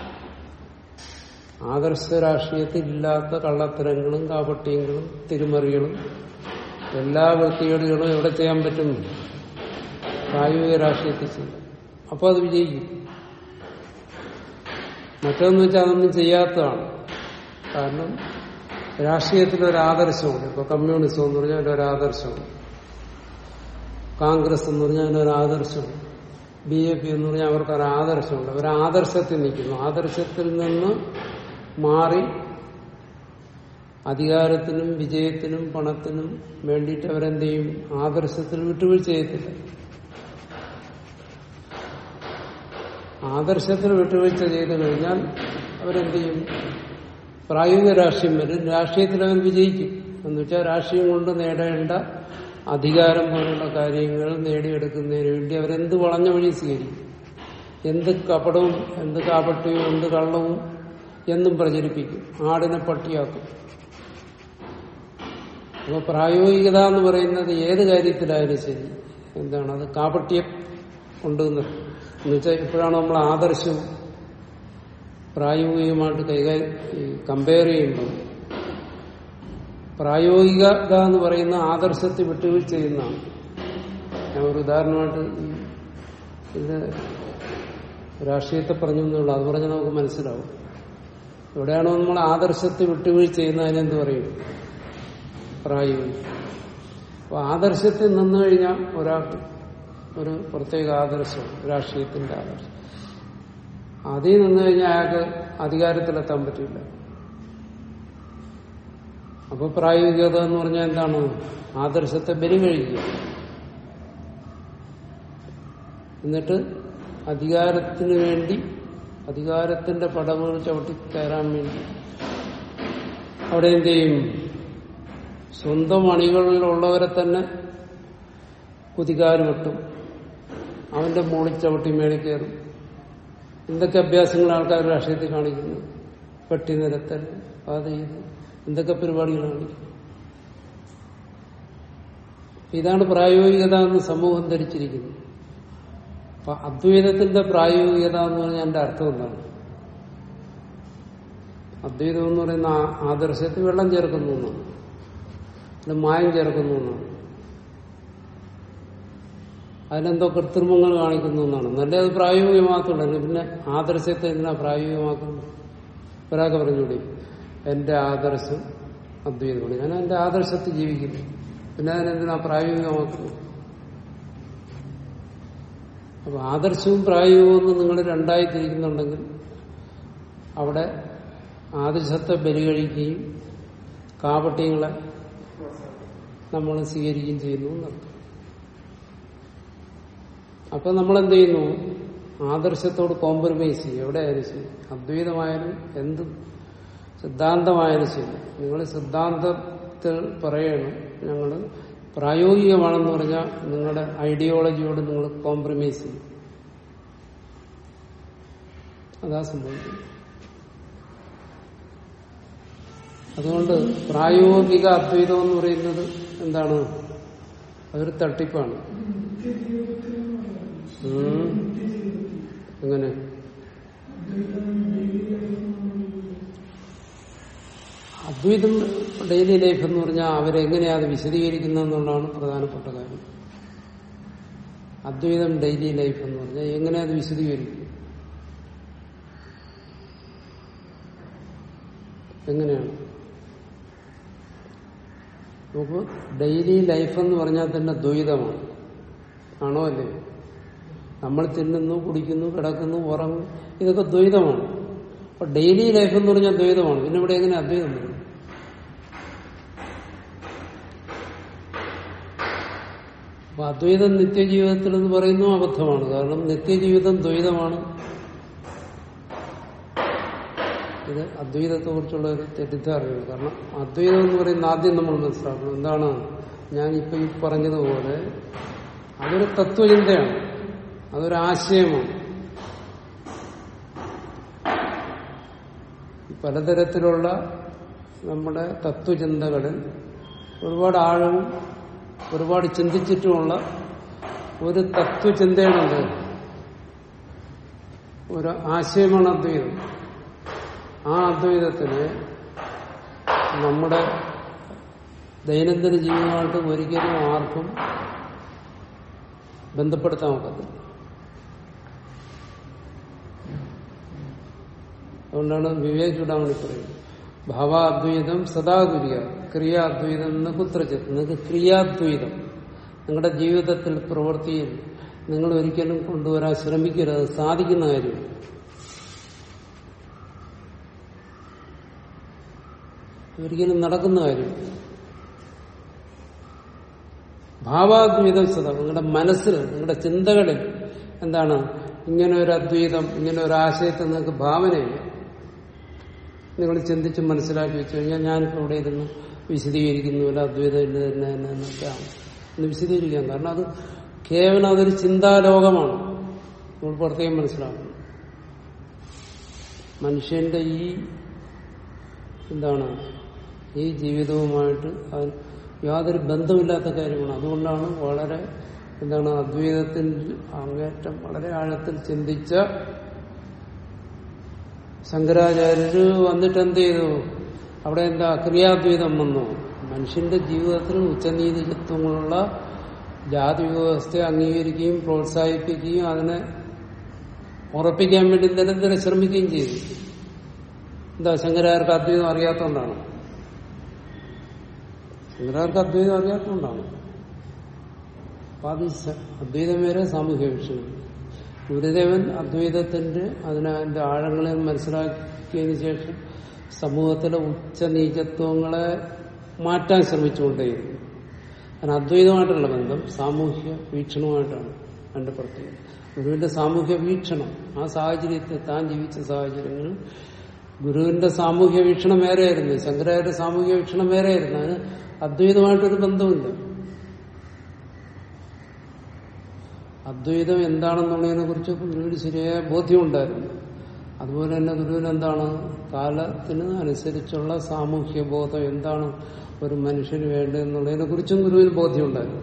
ആദർശ രാഷ്ട്രീയത്തിൽ ഇല്ലാത്ത കള്ളത്തരങ്ങളും കാപട്യങ്ങളും തിരുമറികളും എല്ലാ വൃത്തികേടുകളും എവിടെ ചെയ്യാൻ പറ്റും പ്രായോഗിക രാഷ്ട്രീയത്തിൽ ചെയ്യും അപ്പോൾ അത് വിജയിക്കും മറ്റൊന്ന് വെച്ചാൽ അതൊന്നും ചെയ്യാത്തതാണ് കാരണം രാഷ്ട്രീയത്തിലൊരു ആദർശമുണ്ട് ഇപ്പൊ കമ്മ്യൂണിസം എന്ന് പറഞ്ഞാൽ ഒരു ആദർശമുണ്ട് കോൺഗ്രസ് എന്ന് പറഞ്ഞാൽ ഒരു ആദർശമുണ്ട് ബി ജെ പി എന്ന് പറഞ്ഞാൽ അവർക്ക് ഒരു ആദർശമുണ്ട് അവർ ആദർശത്തിൽ നിൽക്കുന്നു ആദർശത്തിൽ നിന്ന് മാറി അധികാരത്തിനും വിജയത്തിനും പണത്തിനും വേണ്ടിയിട്ട് അവരെന്ത് ചെയ്യും ആദർശത്തിൽ വിട്ടുവീഴ്ച ചെയ്യത്തില്ല ആദർശത്തിൽ വിട്ടുവീഴ്ച ചെയ്തു കഴിഞ്ഞാൽ അവരെന്ത് ചെയ്യും പ്രായോഗിക രാഷ്ട്രീയം വരും രാഷ്ട്രീയത്തിൽ അവൻ വിജയിക്കും എന്ന് വെച്ചാൽ രാഷ്ട്രീയം കൊണ്ട് നേടേണ്ട അധികാരം പോലുള്ള കാര്യങ്ങൾ നേടിയെടുക്കുന്നതിന് വേണ്ടി അവരെന്ത് വളഞ്ഞ വഴി സ്വീകരിക്കും എന്ത് കപടവും എന്ത് കാപട്യവും എന്ത് കള്ളവും എന്നും പ്രചരിപ്പിക്കും ആടിനെ പട്ടിയാക്കും അപ്പൊ പ്രായോഗികത എന്ന് പറയുന്നത് ഏത് കാര്യത്തിലായാലും ശരി എന്താണ് അത് കാപട്യം ഉണ്ടെന്ന് എന്നുവെച്ചാൽ ഇപ്പോഴാണ് നമ്മൾ ആദർശവും പ്രായോഗികമായിട്ട് കൈകാര്യം കമ്പയർ ചെയ്യുമ്പോൾ പ്രായോഗികത എന്ന് പറയുന്ന ആദർശത്തെ വിട്ടുവീഴ്ച ചെയ്യുന്നതാണ് ഞാൻ ഒരു ഉദാഹരണമായിട്ട് ഈ ഇത് രാഷ്ട്രീയത്തെ പറഞ്ഞു എന്നുള്ളൂ അത് പറഞ്ഞാൽ നമുക്ക് മനസ്സിലാവും എവിടെയാണോ നമ്മൾ ആദർശത്തെ വിട്ടുവീഴ്ച ചെയ്യുന്നതിനെന്ത് പറയും പ്രായോഗികം അപ്പൊ ആദർശത്തിൽ നിന്നു കഴിഞ്ഞാൽ ഒരാൾക്ക് ഒരു പ്രത്യേക ആദർശം രാഷ്ട്രീയത്തിന്റെ ആദർശം അതിൽ നിന്ന് കഴിഞ്ഞാൽ അയാൾക്ക് അധികാരത്തിലെത്താൻ പറ്റില്ല അപ്പൊ പ്രായോഗികത എന്ന് പറഞ്ഞാൽ എന്താണ് ആദർശത്തെ ബലി കഴിക്കുക എന്നിട്ട് അധികാരത്തിന് വേണ്ടി അധികാരത്തിന്റെ പടവുകൾ ചവിട്ടി കയറാൻ വേണ്ടി അവിടെ എന്ത് ചെയ്യും സ്വന്തം അണികളിലുള്ളവരെ തന്നെ കുതികാല് വെട്ടും അവന്റെ മുകളിൽ ചവിട്ടി മേളിൽ കയറും എന്തൊക്കെ അഭ്യാസങ്ങൾ ആൾക്കാർ രാഷ്ട്രീയത്തിൽ കാണിക്കുന്നു പെട്ടി നിരത്തൽ അത് ചെയ്ത് എന്തൊക്കെ പരിപാടികൾ കാണിക്കും ഇതാണ് പ്രായോഗികത എന്ന് സമൂഹം ധരിച്ചിരിക്കുന്നത് അപ്പൊ അദ്വൈതത്തിന്റെ പ്രായോഗികത എന്ന് പറഞ്ഞാൽ എന്റെ അർത്ഥം എന്താണ് അദ്വൈതം എന്ന് പറയുന്ന ആ- ആദർശത്തിൽ വെള്ളം ചേർക്കുന്നു എന്നാണ് അല്ല മായം ചേർക്കുന്നു എന്നാണ് അതിലെന്തോ കൃത്രിമങ്ങൾ കാണിക്കുന്നു എന്നാണ് നല്ല അത് പ്രായോഗികമാക്കുള്ളൂ പിന്നെ ആദർശത്തെ എന്തിനാ പ്രായോഗികമാക്കുന്നു ഒരാൾക്ക് പറഞ്ഞുകൂടി എന്റെ ആദർശം അദ്വൈതമാണ് ഞാൻ എന്റെ ആദർശത്തിൽ ജീവിക്കുന്നു പിന്നെ അതിനെന്തിനാ പ്രായോഗികമാക്കുന്നു അപ്പൊ ആദർശവും പ്രായോഗികവും നിങ്ങൾ രണ്ടായി തിരിക്കുന്നുണ്ടെങ്കിൽ അവിടെ ആദർശത്തെ ബലികഴിക്കുകയും കാപട്യങ്ങളെ നമ്മൾ സ്വീകരിക്കുകയും ചെയ്യുന്നു എന്നർത്ഥം അപ്പൊ നമ്മൾ എന്ത് ചെയ്യുന്നു ആദർശത്തോട് കോംപ്രമൈസ് ചെയ്യും എവിടെയായാലും ശരി അദ്വൈതമായാലും എന്ത് സിദ്ധാന്തമായാലും ശരി നിങ്ങൾ സിദ്ധാന്തത്തിൽ പറയണം ഞങ്ങൾ പ്രായോഗികമാണെന്ന് പറഞ്ഞാൽ നിങ്ങളുടെ ഐഡിയോളജിയോട് നിങ്ങൾ കോംപ്രമൈസ് ചെയ്യും അതാ സംഭവിക്കുന്നത് അതുകൊണ്ട് പ്രായോഗിക അദ്വൈതം എന്ന് പറയുന്നത് എന്താണ് അതൊരു തട്ടിപ്പാണ് ഉം. എങ്ങനെ അദ്വൈതം ഡെയിലി ലൈഫ് എന്ന് പറഞ്ഞാൽ അവരെങ്ങനെയാ അത് വിശദീകരിക്കുന്നത് എന്നുള്ളതാണ് പ്രധാനപ്പെട്ട കാര്യം അദ്വൈതം ഡെയിലി ലൈഫ് എന്ന് പറഞ്ഞാൽ എങ്ങനെ അത് വിശദീകരിക്കും എങ്ങനെയാണ് നമുക്ക് ഡെയിലി ലൈഫ് എന്ന് പറഞ്ഞാൽ തന്നെ ദ്വൈതമാണ് ആണോ അല്ലേ നമ്മൾ തിന്നുന്നു കുടിക്കുന്നു കിടക്കുന്നു ഉറങ്ങും ഇതൊക്കെ ദ്വൈതമാണ് അപ്പൊ ഡെയിലി ലൈഫ് എന്ന് പറഞ്ഞാൽ ദ്വൈതമാണ് പിന്നെ ഇവിടെ എങ്ങനെ അദ്വൈതം വരും അപ്പൊ അദ്വൈതം നിത്യജീവിതത്തിൽ എന്ന് പറയുന്നു അബദ്ധമാണ് കാരണം നിത്യജീവിതം ദ്വൈതമാണ് ഇത് അദ്വൈതത്തെ കുറിച്ചുള്ള ഒരു തെറ്റിദ്ധാരണയാണ് കാരണം അദ്വൈതം എന്ന് പറയുന്ന ആദ്യം നമ്മൾ മനസ്സിലാക്കണം എന്താണ് ഞാൻ ഇപ്പൊ ഈ പറഞ്ഞതുപോലെ അതൊരു തത്വചിന്തയാണ് അതൊരു ആശയമാണ് പലതരത്തിലുള്ള നമ്മുടെ തത്വചിന്തകളിൽ ഒരുപാട് ആഴവും ഒരുപാട് ചിന്തിച്ചിട്ടുമുള്ള ഒരു തത്വചിന്തയാണത് ഒരു ആശയമാണ് അദ്വൈതം ആ അദ്വൈതത്തിന് നമ്മുടെ ദൈനംദിന ജീവിതമായിട്ട് ഒരിക്കലും ആർക്കും ബന്ധപ്പെടുത്താൻ ഒക്കത്തില്ല അതുകൊണ്ടാണ് വിവേക് ചൂടാമണി പറയുന്നത് ഭാവാദ്വൈതം സദാകുര്യ ക്രിയാദ്വൈതം എന്ന് കുത്രചിത്ത് നിങ്ങൾക്ക് ക്രിയാദ്വൈതം നിങ്ങളുടെ ജീവിതത്തിൽ പ്രവൃത്തിയിൽ നിങ്ങൾ ഒരിക്കലും കൊണ്ടുവരാൻ ശ്രമിക്കരുത് അത് സാധിക്കുന്ന കാര്യം ഒരിക്കലും നടക്കുന്ന കാര്യം ഭാവാദ്വൈതം സദാ നിങ്ങളുടെ മനസ്സിൽ നിങ്ങളുടെ ചിന്തകളിൽ എന്താണ് ഇങ്ങനെ ഒരു അദ്വൈതം ഇങ്ങനെ ഒരു ആശയത്തെ നിങ്ങൾക്ക് ഭാവനയില്ല നിങ്ങൾ ചിന്തിച്ച് മനസ്സിലാക്കി വെച്ചു കഴിഞ്ഞാൽ ഞാനിപ്പോൾ ഇവിടെ ഇരുന്ന് വിശദീകരിക്കുന്നില്ല അദ്വൈതം ഇല്ല തന്നെ തന്നെ എന്നൊക്കെയാണ് എന്ന് വിശദീകരിക്കാം കാരണം അത് കേവലം അതൊരു ചിന്താലോകമാണ് നമ്മൾ പ്രത്യേകം മനസ്സിലാക്കണം മനുഷ്യന്റെ ഈ എന്താണ് ഈ ജീവിതവുമായിട്ട് അത് യാതൊരു ബന്ധമില്ലാത്ത കാര്യമാണ് അതുകൊണ്ടാണ് വളരെ എന്താണ് അദ്വൈതത്തിൽ അങ്ങേറ്റം വളരെ ആഴത്തിൽ ചിന്തിച്ച ശങ്കരാചാര്യര് വന്നിട്ട് എന്ത് ചെയ്തു അവിടെ എന്താ ക്രിയാദ്വൈതം വന്നു മനുഷ്യന്റെ ജീവിതത്തിൽ ഉച്ചനീതിത്വങ്ങളുള്ള ജാതി വ്യവസ്ഥയെ അംഗീകരിക്കുകയും പ്രോത്സാഹിപ്പിക്കുകയും അതിനെ ഉറപ്പിക്കാൻ വേണ്ടി നിരന്തരം ശ്രമിക്കുകയും ചെയ്തു എന്താ ശങ്കരാചാര്യർക്ക് അദ്വൈതം അറിയാത്തതുകൊണ്ടാണ് ശങ്കരാചാര്യർക്ക് അദ്വൈതം അറിയാത്തതുകൊണ്ടാണ് അപ്പൊ അത് സ- അദ്വൈതം വരെ സാമൂഹ്യ വീക്ഷണം ഗുരുദേവൻ അദ്വൈതത്തിന്റെ അതിനെ അതിന്റെ ആഴങ്ങളെ മനസ്സിലാക്കിയതിനു ശേഷം സമൂഹത്തിലെ ഉച്ചനീചത്വങ്ങളെ മാറ്റാൻ ശ്രമിച്ചുകൊണ്ടേയിരുന്നു കാരണം അദ്വൈതമായിട്ടുള്ള ബന്ധം സാമൂഹ്യ വീക്ഷണമായിട്ടാണ് അതിന്റെ പ്രത്യേകത ഗുരുവിന്റെ സാമൂഹ്യ വീക്ഷണം ആ സാഹചര്യത്തിൽ താൻ ജീവിച്ച സാഹചര്യങ്ങളിൽ ഗുരുവിന്റെ സാമൂഹ്യ വീക്ഷണം വേറെയായിരുന്നു ശങ്കരാചാര്യ സാമൂഹ്യ വീക്ഷണം വേറെയായിരുന്നു അതിന് അദ്വൈതമായിട്ടൊരു ബന്ധമില്ല അദ്വൈതം എന്താണെന്നുള്ളതിനെ കുറിച്ച് ഗുരുവിന് ശരിയായ ബോധ്യമുണ്ടായിരുന്നു അതുപോലെ തന്നെ ഗുരുവിന് എന്താണ് കാലത്തിന് അനുസരിച്ചുള്ള സാമൂഹ്യ ബോധം എന്താണ് ഒരു മനുഷ്യന് വേണ്ടതെന്നുള്ളതിനെ കുറിച്ചും ഗുരുവിന് ബോധ്യമുണ്ടായിരുന്നു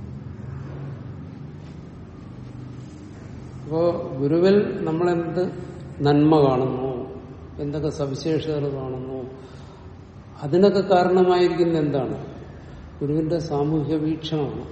അപ്പോ ഗുരുവിൽ നമ്മളെന്ത് നന്മ കാണുന്നു എന്തൊക്കെ സവിശേഷതകൾ കാണുന്നു അതിനൊക്കെ കാരണമായിരിക്കുന്ന എന്താണ് ഗുരുവിന്റെ സാമൂഹ്യ വീക്ഷണമാണ്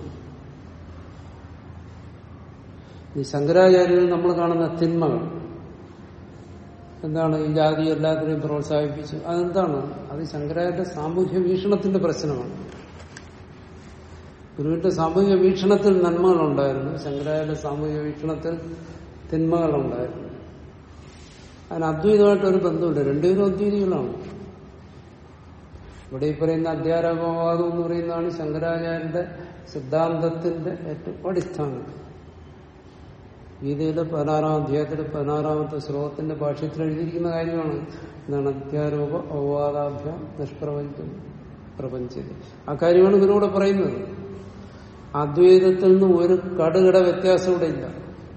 ഈ ശങ്കരാചാര്യരിൽ നമ്മൾ കാണുന്ന തിന്മകൾ എന്താണ് ഈ ജാതി എല്ലാത്തിനെയും പ്രോത്സാഹിപ്പിച്ചു അതെന്താണ് അത് ശങ്കരാചാര്യ സാമൂഹ്യ വീക്ഷണത്തിന്റെ പ്രശ്നമാണ് ഗുരുവിന്റെ സാമൂഹ്യ വീക്ഷണത്തിൽ നന്മകളുണ്ടായിരുന്നു ശങ്കരാചാര്യ സാമൂഹ്യ വീക്ഷണത്തിൽ തിന്മകളുണ്ടായിരുന്നു അതിന് അദ്വൈതമായിട്ട് ഒരു ബന്ധമില്ല രണ്ടുപേരും അദ്വൈതികളാണ് ഇവിടെ ഈ പറയുന്ന അധ്യാരോപവാദം എന്ന് പറയുന്നതാണ് ശങ്കരാചാര്യന്റെ സിദ്ധാന്തത്തിന്റെ ഏറ്റവും അടിസ്ഥാനം ഗീതയിലെ പതിനാറാം അധ്യായത്തിലെ പതിനാറാമത്തെ ശ്ലോകത്തിന്റെ ഭാഷ്യത്തിൽ എഴുതിയിരിക്കുന്ന കാര്യമാണ് എന്താണ് അധ്യാരോപ അപവാദാഭ്യാം നിഷ്പ്രപഞ്ചം പ്രപഞ്ചം ആ കാര്യമാണ് ഇവരോട് പറയുന്നത് അദ്വൈതത്തിൽ നിന്ന് ഒരു കടുകട വ്യത്യാസം ഇവിടെ ഇല്ല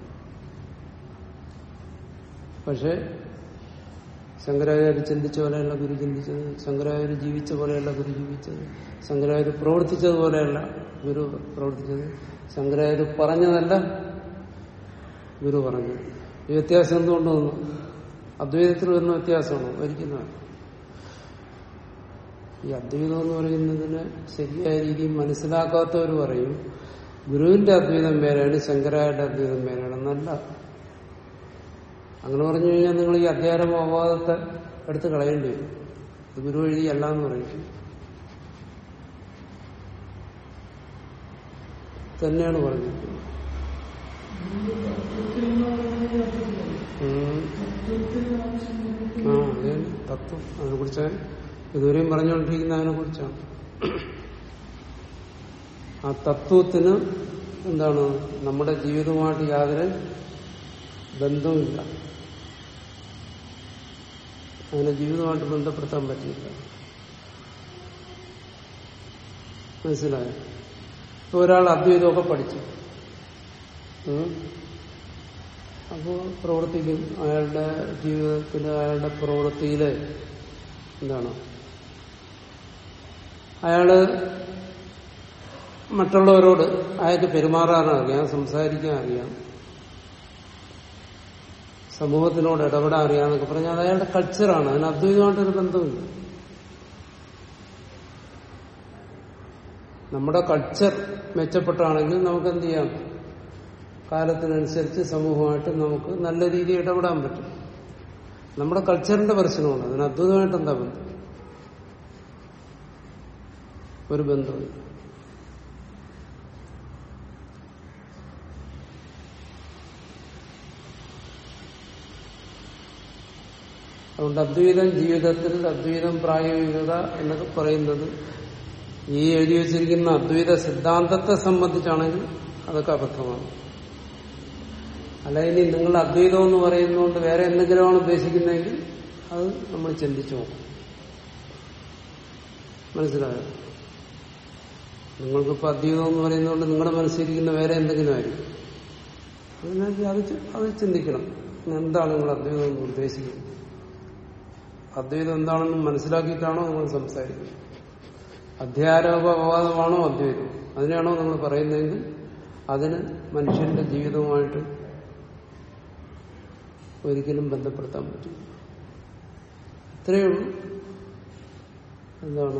പക്ഷെ ശങ്കരാചാര്യ ചിന്തിച്ച പോലെയല്ല ഗുരു ചിന്തിച്ചത് ശങ്കരാചാര്യ ജീവിച്ച പോലെയല്ല ഗുരു ജീവിച്ചത് ശങ്കരാചാര്യ പ്രവർത്തിച്ചതുപോലെയല്ല ഗുരു പ്രവർത്തിച്ചത് ശങ്കരാചാര്യ പറഞ്ഞതല്ല ഗുരു പറഞ്ഞു ഈ വ്യത്യാസം എന്തുകൊണ്ട് വന്നു അദ്വൈതത്തിൽ വരുന്ന വ്യത്യാസമാണോ ഒരിക്കലും ഈ അദ്വൈതം എന്ന് പറയുന്നതിന് ശരിയായ രീതിയിൽ മനസ്സിലാക്കാത്തവർ പറയും ഗുരുവിന്റെ അദ്വൈതം വേറെയാണ് ശങ്കരായുടെ അദ്വൈതം വേറെയാണ് എന്നല്ല അങ്ങനെ പറഞ്ഞു കഴിഞ്ഞാൽ നിങ്ങൾ ഈ അധ്യാരം അപവാദത്തെ എടുത്ത് കളയേണ്ടി വരും ഇത് ഗുരു എഴുതിയല്ല എന്ന് പറയും തന്നെയാണ് പറഞ്ഞിരിക്കുന്നത് ഉം. ആ അതെ തത്വം അതിനെ കുറിച്ച് ഇതുവരെയും പറഞ്ഞുകൊണ്ടിരിക്കുന്ന അതിനെ കുറിച്ചാണ് ആ തത്വത്തിന് എന്താണ് നമ്മുടെ ജീവിതവുമായിട്ട് യാതൊരു ബന്ധവുമില്ല അതിനെ ജീവിതമായിട്ട് ബന്ധപ്പെടുത്താൻ പറ്റില്ല മനസ്സിലായോ ഇപ്പൊ ഒരാൾ അദ്വൈതമൊക്കെ പഠിച്ചു ഉം. അപ്പോ പ്രവർത്തിക്കും അയാളുടെ ജീവിതത്തിൽ അയാളുടെ പ്രവൃത്തിയില് എന്താണ് അയാള് മറ്റുള്ളവരോട് അയാൾക്ക് പെരുമാറാൻ അറിയാം സംസാരിക്കാൻ അറിയാം സമൂഹത്തിനോട് ഇടപെടാൻ അറിയാന്നൊക്കെ പറഞ്ഞാൽ അത് അയാളുടെ കൾച്ചറാണ് അതിന് അദ്വൈതമായിട്ടൊരു ബന്ധമില്ല നമ്മുടെ കൾച്ചർ മെച്ചപ്പെട്ടാണെങ്കിൽ നമുക്ക് എന്ത് ചെയ്യാം കാലത്തിനനുസരിച്ച് സമൂഹമായിട്ട് നമുക്ക് നല്ല രീതിയിൽ ഇടപെടാൻ പറ്റും നമ്മുടെ കൾച്ചറിന്റെ പ്രശ്നമാണ് അതിന് അദ്ഭുതമായിട്ട് എന്താ ബന്ധം ഒരു ബന്ധമില്ല അതുകൊണ്ട് അദ്വൈതം ജീവിതത്തിൽ അദ്വൈതം പ്രായോഗികത എന്നൊക്കെ പറയുന്നത് ഈ എഴുതി വച്ചിരിക്കുന്ന അദ്വൈത സിദ്ധാന്തത്തെ സംബന്ധിച്ചാണെങ്കിൽ അതൊക്കെ അബദ്ധമാണ് അല്ല ഇനി നിങ്ങൾ അദ്വൈതം എന്ന് പറയുന്നതുകൊണ്ട് വേറെ എന്തെങ്കിലുമാണ് ഉദ്ദേശിക്കുന്നതെങ്കിൽ അത് നമ്മൾ ചിന്തിച്ചു നോക്കും മനസ്സിലായോ നിങ്ങൾക്കിപ്പോൾ അദ്വൈതം എന്ന് പറയുന്നതുകൊണ്ട് നിങ്ങളുടെ മനസ്സിലിരിക്കുന്ന വേറെ എന്തെങ്കിലും ആയിരിക്കും അതിനാക്കി അത് ചി- അത് ചിന്തിക്കണം എന്താണ് നിങ്ങൾ അദ്വൈതം എന്ന് ഉദ്ദേശിക്കുന്നത് അദ്വൈതം എന്താണെന്ന് മനസ്സിലാക്കിയിട്ടാണോ നിങ്ങൾ സംസാരിക്കുന്നത് അധ്യാരോപവാദമാണോ അദ്വൈതം അതിനാണോ നിങ്ങൾ പറയുന്നതെങ്കിൽ അതിന് മനുഷ്യന്റെ ജീവിതവുമായിട്ട് ഒരിക്കലും ബന്ധപ്പെടുത്താൻ പറ്റും ഇത്രയേ ഉള്ളൂ എന്താണ്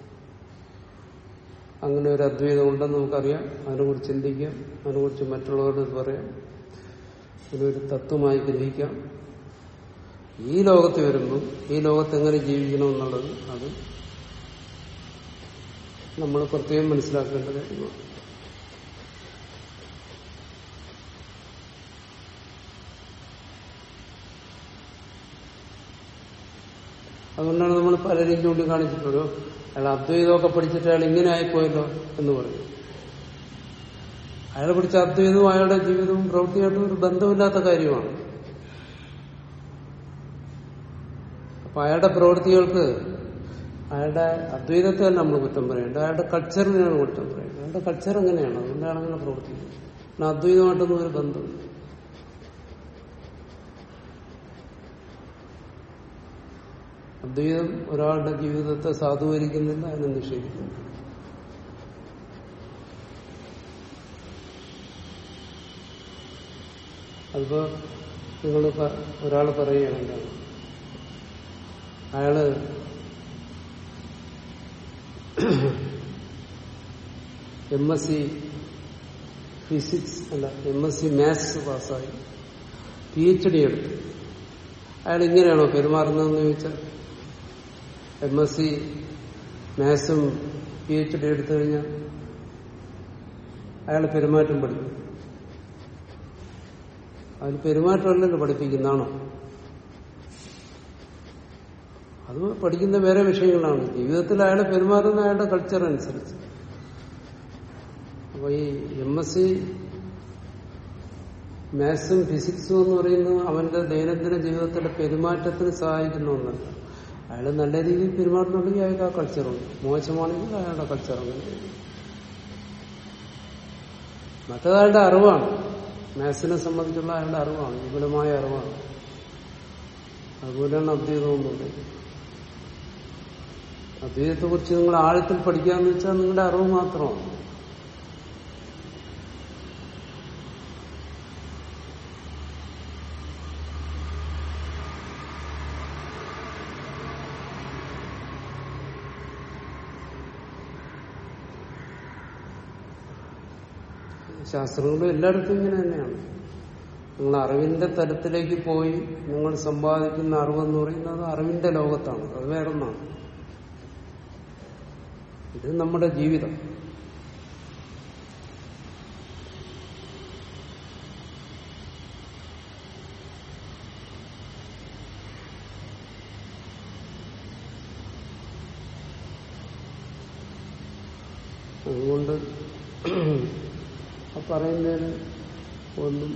അങ്ങനെ ഒരു അദ്വൈതം ഉണ്ടെന്ന് നമുക്കറിയാം അതിനെക്കുറിച്ച് ചിന്തിക്കാം അതിനെക്കുറിച്ച് മറ്റുള്ളവരോട് പറയാം ഇതിനൊരു തത്വമായി ഗ്രഹിക്കാം ഈ ലോകത്ത് വരുമ്പോൾ ഈ ലോകത്ത് എങ്ങനെ ജീവിക്കണം എന്നുള്ളത് അത് നമ്മൾ പ്രത്യേകം മനസ്സിലാക്കേണ്ട കാര്യമാണ് അതുകൊണ്ടാണ് നമ്മൾ പലരും ചൂണ്ടിക്കാണിച്ചിട്ടുള്ളൂ അയാൾ അദ്വൈതമൊക്കെ പഠിച്ചിട്ട് അയാൾ ഇങ്ങനെ ആയിപ്പോയല്ലോ എന്ന് പറയും അയാൾ പഠിച്ച അദ്വൈതവും അയാളുടെ ജീവിതവും പ്രവൃത്തിയായിട്ടും ഒരു ബന്ധമില്ലാത്ത കാര്യമാണ് അപ്പൊ അയാളുടെ പ്രവൃത്തികൾക്ക് അയാളുടെ അദ്വൈതത്തെ തന്നെ നമ്മൾ കുറ്റം പറയേണ്ടത് അയാളുടെ കൾച്ചറിനെയാണ് കുറ്റം പറയേണ്ടത് അയാളുടെ കൾച്ചർ എങ്ങനെയാണ് അതുകൊണ്ടാണ് അങ്ങനെ പ്രവർത്തിക്കുന്നത് കാരണം അദ്വൈതമായിട്ടൊന്നും ഒരു ബന്ധമില്ല അദ്വൈതം ഒരാളുടെ ജീവിതത്തെ സാധൂകരിക്കുന്നില്ല അതിനെ നിഷേധിക്കുന്നു അതിപ്പോ നിങ്ങൾ ഒരാൾ പറയുകയാണ് എന്താണ് അയാള് എം എസ് സി ഫിസിക്സ് അല്ല എം എസ് സി മാത്സ് പാസ്സായി പി എച്ച് ഡി എടുത്തു അയാൾ ഇങ്ങനെയാണോ പെരുമാറുന്നതെന്ന് ചോദിച്ചാൽ എം എസ് സി മാത്സും പി എച്ച് ഡി എടുത്തു കഴിഞ്ഞാൽ അയാൾ പെരുമാറ്റം പഠിക്കും അതിന് പെരുമാറ്റമല്ലല്ലോ പഠിപ്പിക്കുന്നതാണോ അത് പഠിക്കുന്ന വേറെ വിഷയങ്ങളാണ് ജീവിതത്തിൽ അയാൾ പെരുമാറുന്ന അയാളുടെ കൾച്ചർ അനുസരിച്ച് അപ്പൊ ഈ എം എസ് സി മാത്സും ഫിസിക്സും എന്ന് പറയുന്നത് അവന്റെ ദൈനംദിന ജീവിതത്തിലെ പെരുമാറ്റത്തിന് സഹായിക്കുന്ന ഒന്നല്ല അയാൾ നല്ല രീതിയിൽ പെരുമാറുന്നുണ്ടെങ്കിൽ അയാൾക്ക് ആ കൾച്ചറുണ്ട് മോശമാണെങ്കിൽ അയാളുടെ കൾച്ചർ അങ്ങനെ മറ്റേത് അയാളുടെ അറിവാണ് മാത്സിനെ സംബന്ധിച്ചുള്ള അയാളുടെ അറിവാണ് വിപുലമായ അറിവാണ് അതുപോലെയാണ് അദ്വൈതമെന്നുള്ളത് അദ്വൈതത്തെ കുറിച്ച് നിങ്ങൾ ആഴത്തിൽ പഠിക്കാന്ന് വെച്ചാൽ നിങ്ങളുടെ അറിവ് മാത്രമാണ് ശാസ്ത്രങ്ങളും എല്ലായിടത്തും ഇങ്ങനെ തന്നെയാണ് നിങ്ങൾ അറിവിന്റെ തലത്തിലേക്ക് പോയി നിങ്ങൾ സമ്പാദിക്കുന്ന അറിവെന്ന് പറയുന്നത് അറിവിന്റെ ലോകത്താണ് അത് വേറൊന്നാണ് ഇത് നമ്മുടെ ജീവിതം അതുകൊണ്ട് ആ പറയുന്നതിന് ഒന്നും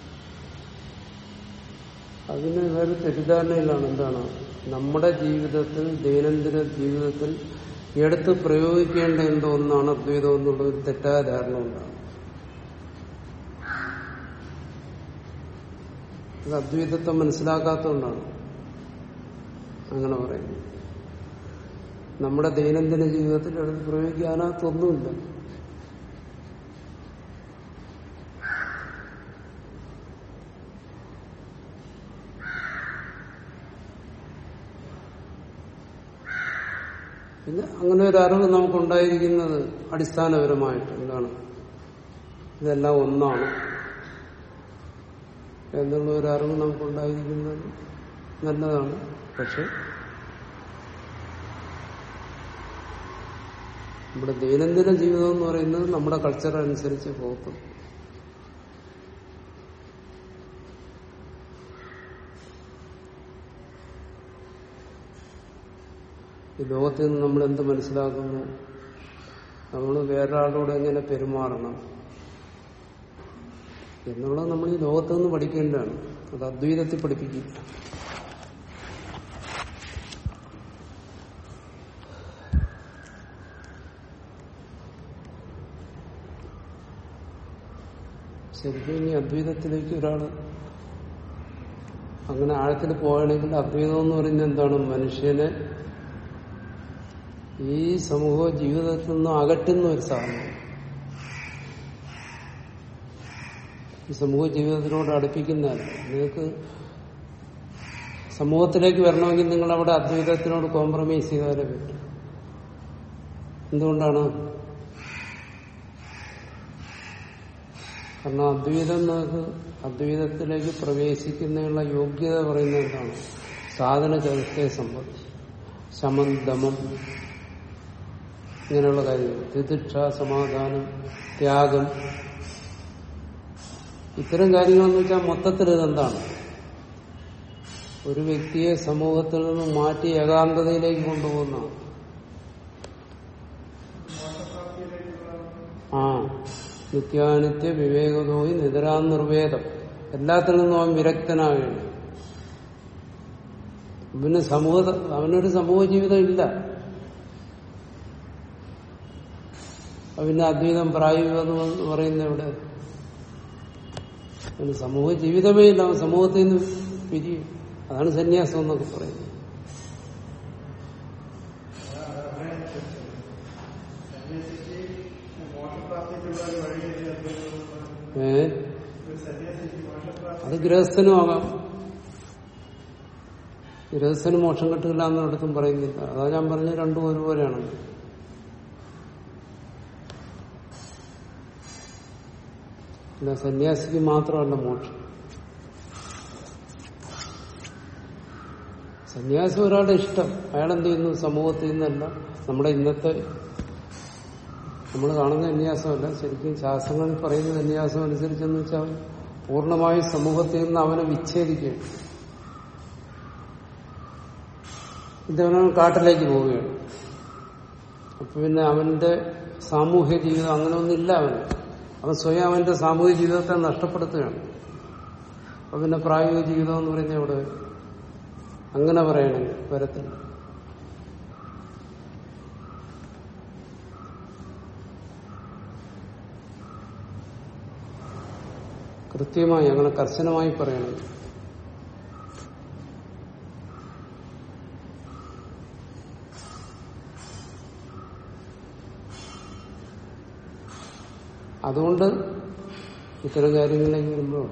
അതിന് വേറെ തെറ്റിദ്ധാരണയിലാണ് എന്താണ് നമ്മുടെ ജീവിതത്തിൽ ദൈനംദിന ജീവിതത്തിൽ എടുത്ത് പ്രയോഗിക്കേണ്ട എന്തോ ഒന്നാണ് അദ്വൈതം എന്നുള്ള ഒരു തെറ്റായ ധാരണ ഉണ്ടാണ് അത് അദ്വൈതത്തെ മനസ്സിലാക്കാത്തതുകൊണ്ടാണ് അങ്ങനെ പറയുന്നത് നമ്മുടെ ദൈനംദിന ജീവിതത്തിൽ എടുത്ത് പ്രയോഗിക്കാനകത്തൊന്നുമില്ല പിന്നെ അങ്ങനെ ഒരു അറിവ് നമുക്കുണ്ടായിരിക്കുന്നത് അടിസ്ഥാനപരമായിട്ട് എന്താണ് ഇതെല്ലാം ഒന്നാണ് എന്നുള്ള ഒരു അറിവ് നമുക്കുണ്ടായിരിക്കുന്നത് നല്ലതാണ് പക്ഷെ നമ്മുടെ ദൈനംദിന ജീവിതം എന്ന് പറയുന്നത് നമ്മുടെ കൾച്ചർ അനുസരിച്ച് പോകത്തും ഈ ലോകത്തിൽ നിന്ന് നമ്മൾ എന്ത് മനസ്സിലാക്കുന്നു നമ്മൾ വേറൊരാളോട് എങ്ങനെ പെരുമാറണം എന്നുള്ളത് നമ്മൾ ഈ ലോകത്ത് നിന്ന് പഠിക്കേണ്ടതാണ് അത് അദ്വൈതത്തിൽ പഠിപ്പിക്കില്ല ശരിക്കും ഇനി അദ്വൈതത്തിലേക്ക് ഒരാൾ അങ്ങനെ ആഴത്തിൽ പോവുകയാണെങ്കിൽ അദ്വൈതം എന്ന് പറയുന്നത് എന്താണ് മനുഷ്യനെ ഈ സമൂഹ ജീവിതത്തിൽ നിന്നും അകറ്റുന്ന ഒരു സാധനം ഈ സമൂഹ ജീവിതത്തിനോട് അടുപ്പിക്കുന്നതല്ല നിങ്ങൾക്ക് സമൂഹത്തിലേക്ക് വരണമെങ്കിൽ നിങ്ങൾ അവിടെ അദ്വൈതത്തിനോട് കോംപ്രമൈസ് ചെയ്താലേ പറ്റും എന്തുകൊണ്ടാണ് കാരണം അദ്വൈതം നമുക്ക് അദ്വൈതത്തിലേക്ക് പ്രവേശിക്കുന്നതിനുള്ള യോഗ്യത പറയുന്നത് എന്താണ് സാധന ചരിത്രത്തെ സംബന്ധിച്ച് ശമം ദമം ഇങ്ങനെയുള്ള കാര്യങ്ങൾ തിദിക്ഷ സമാധാനം ത്യാഗം ഇത്തരം കാര്യങ്ങളെന്ന് വെച്ചാൽ മൊത്തത്തിൽ ഇതെന്താണ് ഒരു വ്യക്തിയെ സമൂഹത്തിൽ നിന്ന് മാറ്റി ഏകാന്തതയിലേക്ക് കൊണ്ടുപോകുന്നതാണ് ആ നിത്യാനിത്യ വിവേകതോയി നിതരാനിർവേദം എല്ലാത്തിൽ നിന്നും അവൻ വിരക്തനാവുകയാണ് പിന്നെ സമൂഹ അവനൊരു സമൂഹ ജീവിതം ഇല്ല പിന്നെ അദ്വൈതം പ്രായോഗികം എന്ന് പറയുന്ന ഇവിടെ അവന് സമൂഹ ജീവിതമേ ഇല്ല അവൻ സമൂഹത്തിൽ നിന്ന് പിരിയും അതാണ് സന്യാസം എന്നൊക്കെ പറയുന്നത് സന്യാസിക്ക് മോക്ഷപ്രാപ്തിക്കുള്ള ഒരു വഴിയല്ലേ അദ്വൈതം എന്ന് പറയുന്നത്? ഏ ഒരു സന്യാസിക്ക് മോക്ഷപ്രാപ്തി അത് ഗൃഹസ്ഥനും ആകാം ഗൃഹസ്ഥന് മോക്ഷം കിട്ടില്ല എന്നിടത്തും പറയുന്നില്ല അതാ ഞാൻ പറഞ്ഞ രണ്ടും ഒരുപോലെയാണ് അല്ല സന്യാസിക്ക് മാത്രമല്ല മോക്ഷം സന്യാസം ഒരാളുടെ ഇഷ്ടം അയാൾ എന്ത് ചെയ്യുന്നു സമൂഹത്തിൽ നിന്നല്ല നമ്മുടെ ഇന്നത്തെ നമ്മൾ കാണുന്ന സന്യാസമല്ല ശരിക്കും ശാസ്ത്രങ്ങളിൽ പറയുന്ന സന്യാസം അനുസരിച്ചെന്ന് വെച്ചാൽ അവൻ പൂർണ്ണമായും സമൂഹത്തിൽ നിന്ന് അവനെ വിച്ഛേദിക്കുകയാണ് ഇതവനവൻ കാട്ടിലേക്ക് പോവുകയാണ് അപ്പൊ പിന്നെ അവന്റെ സാമൂഹ്യ ജീവിതം അങ്ങനെ ഒന്നില്ല അവന് അവൻ സ്വയം അവന്റെ സാമൂഹ്യ ജീവിതത്തെ നഷ്ടപ്പെടുത്തുകയാണ് അപ്പൊ പിന്നെ പ്രായോഗിക ജീവിതം എന്ന് പറയുന്നത് എവിടെ വരും? അങ്ങനെ പറയണെങ്കിൽ വരത്തില്ല കൃത്യമായി അങ്ങനെ കർശനമായി പറയണം അതുകൊണ്ട് ഇത്തരം കാര്യങ്ങളിലേക്ക് വരുമ്പോൾ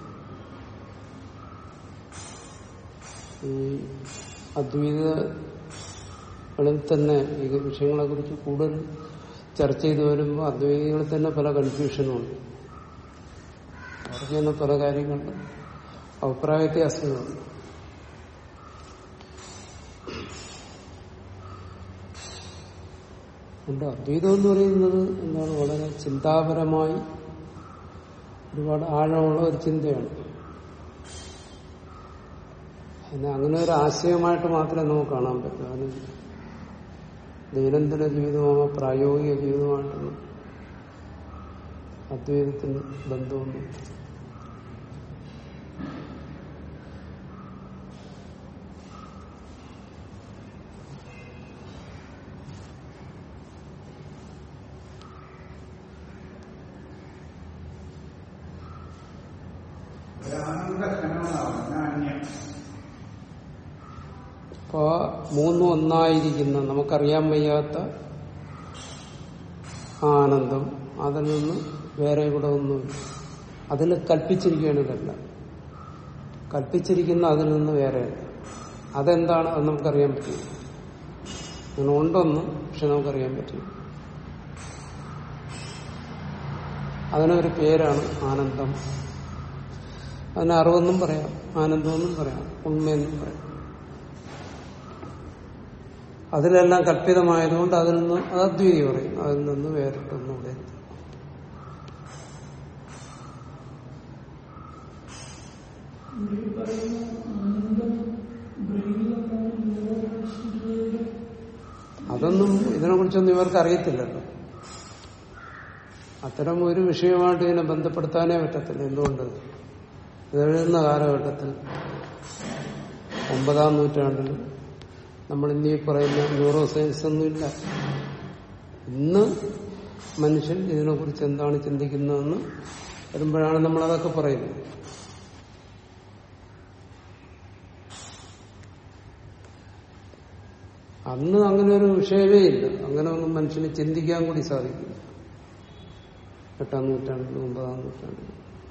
ഈ അദ്വൈതകളിൽ തന്നെ ഈ വിഷയങ്ങളെ കുറിച്ച് കൂടുതൽ ചർച്ച ചെയ്തു വരുമ്പോൾ അദ്വൈതികളിൽ തന്നെ പല കൺഫ്യൂഷനുമുണ്ട് അവർക്ക് തന്നെ പല കാര്യങ്ങളുണ്ട് അഭിപ്രായ വ്യത്യാസങ്ങളുണ്ട് ഉണ്ട് അദ്വൈതം എന്ന് പറയുന്നത് എന്താണ് വളരെ ചിന്താപരമായി ഒരുപാട് ആഴമുള്ള ഒരു ചിന്തയാണ് അതിനെ അങ്ങനെ ഒരു ആശയമായിട്ട് മാത്രമേ നമുക്ക് കാണാൻ പറ്റൂ അതിന് ദൈനംദിന ജീവിതമാണോ പ്രായോഗിക ജീവിതമായിട്ടൊന്നും അദ്വൈതത്തിന് ബന്ധമൊന്നും അപ്പോ മൂന്നും ഒന്നായിരിക്കുന്ന നമുക്കറിയാൻ വയ്യാത്ത ആ ആനന്ദം അതിൽ നിന്ന് വേറെ ഇവിടെ ഒന്നുമില്ല അതിൽ കൽപ്പിച്ചിരിക്കുകയാണ് ഇതല്ല കൽപ്പിച്ചിരിക്കുന്ന അതിൽ നിന്ന് വേറെയല്ല അതെന്താണ് അത് നമുക്കറിയാൻ പറ്റില്ല അങ്ങനെ ഉണ്ടെന്ന് പക്ഷെ നമുക്കറിയാൻ പറ്റില്ല അതിനൊരു പേരാണ് ആനന്ദം അതിന് അറിവെന്നും പറയാം ആനന്ദമെന്നും പറയാം ഉണ്മയെന്നും പറയാം അതിലെല്ലാം കല്പിതമായതുകൊണ്ട് അതിൽ നിന്ന് അത് അദ്വൈതി പറയും അതിൽ നിന്ന് വേറിട്ടൊന്നുകൂടെ അതൊന്നും ഇതിനെ കുറിച്ചൊന്നും ഇവർക്ക് അറിയത്തില്ലല്ലോ അത്തരം ഒരു വിഷയമായിട്ട് ഇതിനെ ബന്ധപ്പെടുത്താനേ പറ്റത്തില്ല എന്തുകൊണ്ട് ഇത് എഴുതുന്ന കാലഘട്ടത്തിൽ ഒമ്പതാം നൂറ്റാണ്ടിൽ നമ്മൾ ഇന്നീ പറയുന്ന ന്യൂറോ സയൻസ് ഒന്നുമില്ല ഇന്ന് മനുഷ്യൻ ഇതിനെക്കുറിച്ച് എന്താണ് ചിന്തിക്കുന്നതെന്ന് വരുമ്പോഴാണ് നമ്മൾ അതൊക്കെ പറയുന്നത് അന്ന് അങ്ങനെ ഒരു വിഷയമേ ഇല്ല അങ്ങനെ ഒന്നും മനുഷ്യന് ചിന്തിക്കാൻ കൂടി സാധിക്കില്ല എട്ടാം നൂറ്റാണ്ടിൽ ഒമ്പതാം നൂറ്റാണ്ടിൽ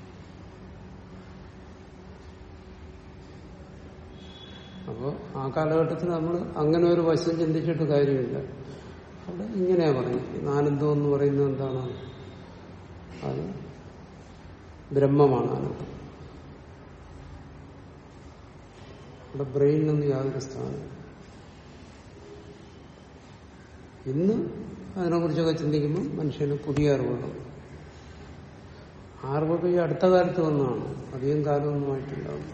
അപ്പോൾ ആ കാലഘട്ടത്തിൽ നമ്മൾ അങ്ങനെ ഒരു വശം ചിന്തിച്ചിട്ട് കാര്യമില്ല അവിടെ ഇങ്ങനെയാ പറയും ആനന്ദം എന്ന് പറയുന്നത് എന്താണ് അത് ബ്രഹ്മമാണ് ആനന്ദം അവിടെ ബ്രെയിനൊന്നും യാതൊരു സ്ഥാനം ഇന്ന് അതിനെക്കുറിച്ചൊക്കെ ചിന്തിക്കുമ്പോൾ മനുഷ്യന് പുതിയ അറിവുകൾ അറിവൊക്കെ ഈ അടുത്ത കാലത്ത് വന്നതാണ് അധികം കാലമൊന്നും ആയിട്ടുണ്ടാവും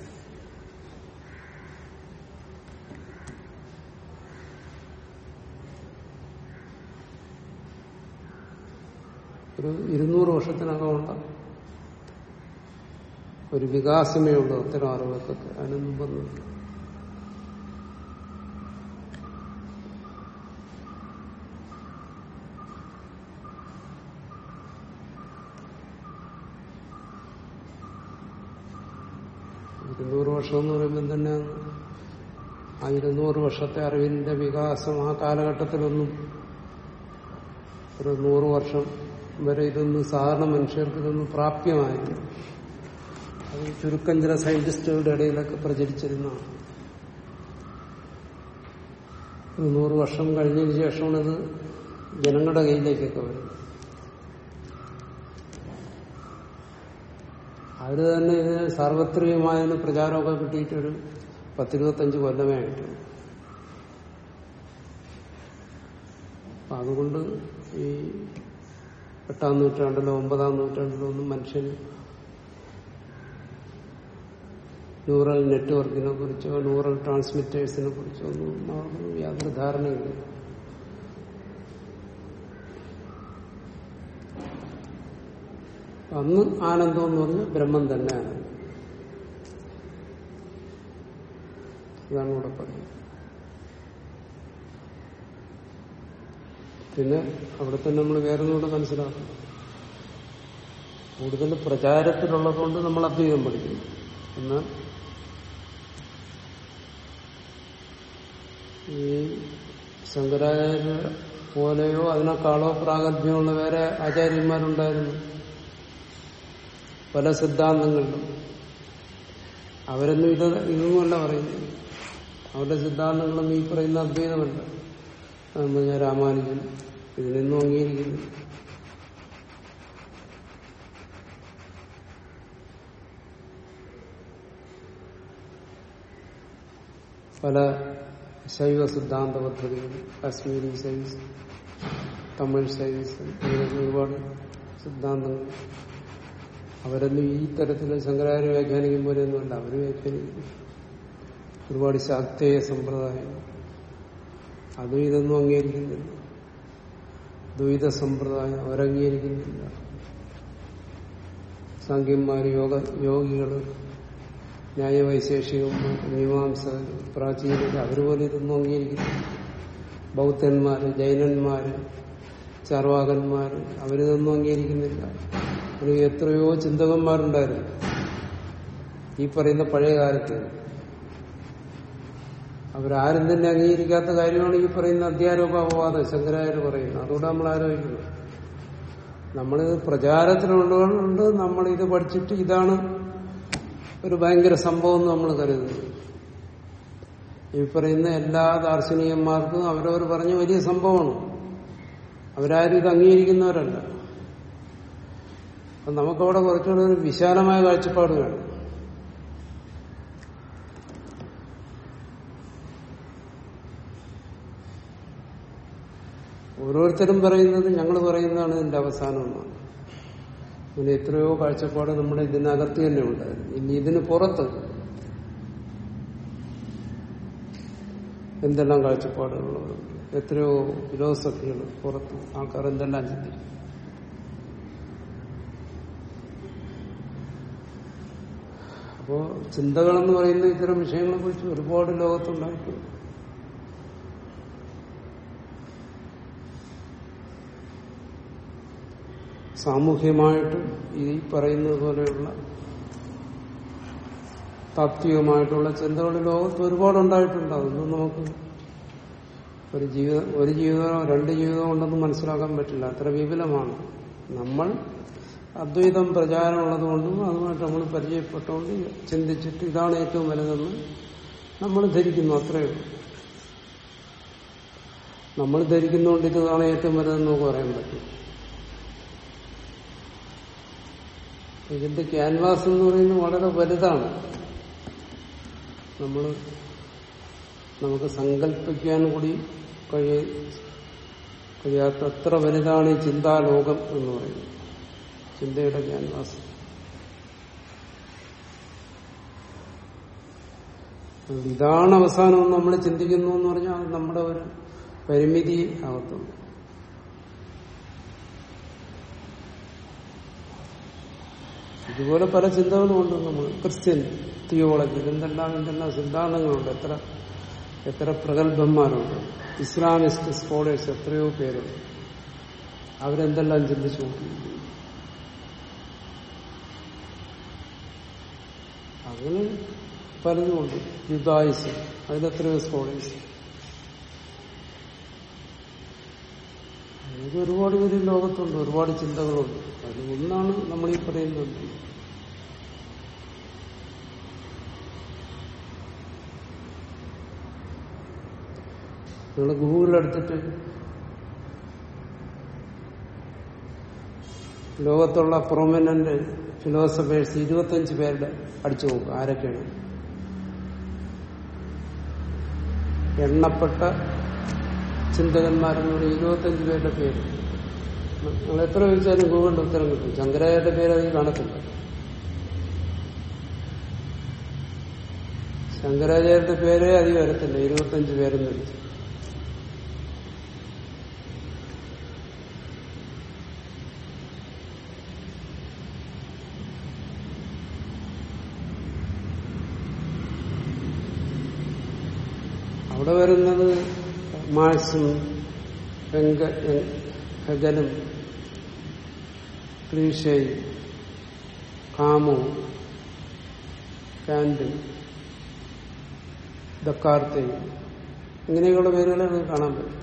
ഒരു ഇരുന്നൂറ് വർഷത്തിനകമുള്ള ഒരു വികാസമേ ഉള്ളൂ അത്തരം അറിവുകൾക്കൊക്കെ അതിനൊന്നും വന്നില്ല ഇരുന്നൂറ് വർഷം എന്ന് പറയുമ്പോൾ തന്നെ ആ ഇരുന്നൂറ് വർഷത്തെ അറിവിന്റെ വികാസം ആ കാലഘട്ടത്തിലൊന്നും ഒരു നൂറ് വർഷം വരെ ഇതൊന്നും സാധാരണ മനുഷ്യർക്ക് ഇതൊന്നും പ്രാപ്യമായില്ല അത് ചുരുക്കം ചില സയന്റിസ്റ്റുകളുടെ ഇടയിലൊക്കെ പ്രചരിച്ചിരുന്നതാണ് ഒരു നൂറ് വർഷം കഴിഞ്ഞതിന് ശേഷമാണ് ഇത് ജനങ്ങളുടെ കയ്യിലേക്കൊക്കെ വരുന്നത് അവര് തന്നെ ഇതിന് സാർവത്രികമായതിന് പ്രചാരമൊക്കെ കിട്ടിയിട്ടൊരു പത്തിരുപത്തഞ്ച് കൊല്ലമേ ആയിട്ടുണ്ട് അപ്പൊ അതുകൊണ്ട് ഈ എട്ടാം നൂറ്റാണ്ടിലോ ഒമ്പതാം നൂറ്റാണ്ടിലോ ഒന്നും മനുഷ്യന് ന്യൂറൽ നെറ്റ്വർക്കിനെ കുറിച്ചോ ന്യൂറൽ ട്രാൻസ്മിറ്റേഴ്സിനെ കുറിച്ചോ ഒന്നും അവർക്ക് യാതൊരു ധാരണയില്ല അന്ന് ആനന്ദം എന്ന് പറഞ്ഞാൽ ബ്രഹ്മം തന്നെ ആനന്ദം ഇതാണ് ഇവിടെ പറയുന്നത് പിന്നെ അവിടെ തന്നെ നമ്മൾ വേറെ ഒന്നുകൂടെ മനസ്സിലാക്കണം കൂടുതൽ പ്രചാരത്തിലുള്ളതുകൊണ്ട് നമ്മൾ അദ്വൈതം പഠിക്കുന്നു എന്നാൽ ഈ ശങ്കരാചാര്യ പോലെയോ അതിനേക്കാളോ പ്രാഗൽഭ്യമുള്ള വേറെ ആചാര്യന്മാരുണ്ടായിരുന്നു പല സിദ്ധാന്തങ്ങളിലും അവരൊന്നും ഇത് ഇതൊന്നുമല്ല പറയുന്നത് അവരുടെ സിദ്ധാന്തങ്ങളൊന്നും ഈ പറയുന്ന അദ്വൈതമല്ല അതെന്ന് പറഞ്ഞാൽ രാമാനുജൻ ഇതിനൊന്നും അംഗീകരിക്കുന്നു പല ശൈവ സിദ്ധാന്ത പദ്ധതികൾ കാശ്മീരി സൈവീസ് തമിഴ് സൈവീസ് ഇങ്ങനെയൊക്കെ ഒരുപാട് സിദ്ധാന്തങ്ങൾ അവരൊന്നും ഈ തരത്തിൽ ശങ്കരാചാര്യ വ്യാഖ്യാനിക്കും പോലെയൊന്നുമല്ല അവർ വ്യാഖ്യാനിക്കും ഒരുപാട് ശാക്തേയ സമ്പ്രദായം അതും ഇതൊന്നും അംഗീകരിക്കുന്നില്ല ദ്വൈത സമ്പ്രദായം അവരംഗീകരിക്കുന്നില്ല സാങ്കന്മാർ യോഗ യോഗികൾ ന്യായവൈശേഷികന്മാർ മീമാംസകർ പ്രാചീനർ അവരുപോലെ ഇതൊന്നും അംഗീകരിക്കുന്നില്ല ബൗദ്ധന്മാര് ജൈനന്മാര് ചാർവാകന്മാര് അവരിതൊന്നും അംഗീകരിക്കുന്നില്ല ഒരു എത്രയോ ചിന്തകന്മാരുണ്ടായിരുന്നു ഈ പറയുന്ന പഴയ കാലത്ത് അവരാരും തന്നെ അംഗീകരിക്കാത്ത കാര്യമാണ് ഈ പറയുന്ന അധ്യാരോപ അപവാദം ശങ്കരാചാര്യ പറയുന്നത് അതുകൊണ്ട് നമ്മൾ ആലോചിക്കുന്നു നമ്മളിത് പ്രചാരത്തിലുള്ളതുകൊണ്ട് നമ്മളിത് പഠിച്ചിട്ട് ഇതാണ് ഒരു ഭയങ്കര സംഭവം എന്ന് നമ്മൾ കരുതുന്നത് ഈ പറയുന്ന എല്ലാ ദാർശനികന്മാർക്കും അവരവർ പറഞ്ഞ വലിയ സംഭവമാണ് അവരാരും ഇത് അംഗീകരിക്കുന്നവരല്ല അപ്പൊ നമുക്കവിടെ കുറച്ചുകൂടെ ഒരു വിശാലമായ കാഴ്ചപ്പാട് വേണം ഓരോരുത്തരും പറയുന്നത് ഞങ്ങൾ പറയുന്നതാണ് ഇതിന്റെ അവസാനം എന്നാണ് അങ്ങനെ എത്രയോ കാഴ്ചപ്പാട് നമ്മുടെ ഇതിനകത്ത് തന്നെ ഉണ്ടായിരുന്നു ഇനി ഇതിന് പുറത്ത് എന്തെല്ലാം കാഴ്ചപ്പാടുകളുണ്ട് എത്രയോ ഫിലോസഫികൾ പുറത്ത് ആൾക്കാർ എന്തെല്ലാം ചിന്തിക്കും അപ്പോ ചിന്തകളെന്ന് പറയുന്ന ഇത്തരം വിഷയങ്ങളെ കുറിച്ച് ഒരുപാട് ലോകത്തുണ്ടായിട്ടുണ്ട് സാമൂഹ്യമായിട്ടും ഈ പറയുന്നത് പോലെയുള്ള താത്വികമായിട്ടുള്ള ചിന്തകൾ ലോകത്ത് ഒരുപാടുണ്ടായിട്ടുണ്ട് അതൊന്നും നമുക്ക് ഒരു ജീവിതം ഒരു ജീവിതമോ രണ്ട് ജീവിതമോ ഉണ്ടെന്ന് മനസ്സിലാക്കാൻ പറ്റില്ല അത്ര വിപുലമാണ് നമ്മൾ അദ്വൈതം പ്രചാരമുള്ളതുകൊണ്ടും അതുമായിട്ട് നമ്മൾ പരിചയപ്പെട്ടുകൊണ്ട് ചിന്തിച്ചിട്ട് ഇതാണ് ഏറ്റവും വലുതെന്ന് നമ്മൾ ധരിക്കുന്നു അത്രയേ ഉള്ളൂ നമ്മൾ ധരിക്കുന്നതുകൊണ്ട് ഇതാണ് ഏറ്റവും വലുതെന്ന് നമുക്ക് പറയാൻ പറ്റും ഇതിന്റെ ക്യാൻവാസ് എന്ന് പറയുന്നത് വളരെ വലുതാണ് നമ്മൾ നമുക്ക് സങ്കല്പിക്കാൻ കൂടി കഴിയ കഴിയാത്തത്ര വലുതാണ് ഈ ചിന്താലോകം എന്ന് പറയുന്നത് ചിന്തയുടെ ക്യാൻവാസ് അതുകൊണ്ട് ഇതാണ് അവസാനം നമ്മൾ ചിന്തിക്കുന്നു എന്ന് പറഞ്ഞാൽ അത് നമ്മുടെ ഒരു പരിമിതി ആകത്തുള്ളൂ ഇതുപോലെ പല ചിന്തകളും ഉണ്ട് നമ്മൾ ക്രിസ്ത്യൻ തിയോളജി എന്തെല്ലാം എന്തെല്ലാം സിദ്ധാന്തങ്ങളുണ്ട് എത്ര എത്ര പ്രഗത്ഭന്മാരുണ്ട് ഇസ്ലാമിസ്റ്റ് സ്കോളേഴ്സ് എത്രയോ പേരുണ്ട് അവരെന്തെല്ലാം ചിന്തിച്ചു അങ്ങനെ പലതുമുണ്ട് യുദായുസ് അതിലെത്രയോ സ്കോളേഴ്സ് ഇത് ഒരുപാട് പേര് ലോകത്തുണ്ട് ഒരുപാട് ചിന്തകളുണ്ട് അതിൽ ഒന്നാണ് നമ്മൾ ഈ പറയുന്നത് നിങ്ങൾ ഗൂഗിളിലെടുത്തിട്ട് ലോകത്തുള്ള പ്രൊമിനന്റ് ഫിലോസഫേഴ്സ് ഇരുപത്തഞ്ച് പേരുടെ അടിച്ചു നോക്കുക ആരൊക്കെയാണ് എണ്ണപ്പെട്ട ചിന്തകന്മാരെന്ന് പറഞ്ഞ ഇരുപത്തഞ്ച് പേരുടെ പേര് നിങ്ങൾ എത്ര ചോദിച്ചാലും ഗൂഗിളിന്റെ ഉത്തരം കിട്ടും ശങ്കരാചാര്യന്റെ പേര് അതിൽ കാണത്തില്ല ശങ്കരാചാര്യന്റെ പേരേ അധികം വരത്തില്ല ഇരുപത്തഞ്ച് പേരെന്ന് വിളിച്ചു അവിടെ വരുന്നത് മാർക്സും ഹെങ്ക- ഹെഗലും ക്ലീഷയും കാമോ കാൻഡും ദക്കാർത്തയും ഇങ്ങനെയൊക്കെയുള്ള പേരുകളെ നമുക്ക് കാണാൻ പറ്റും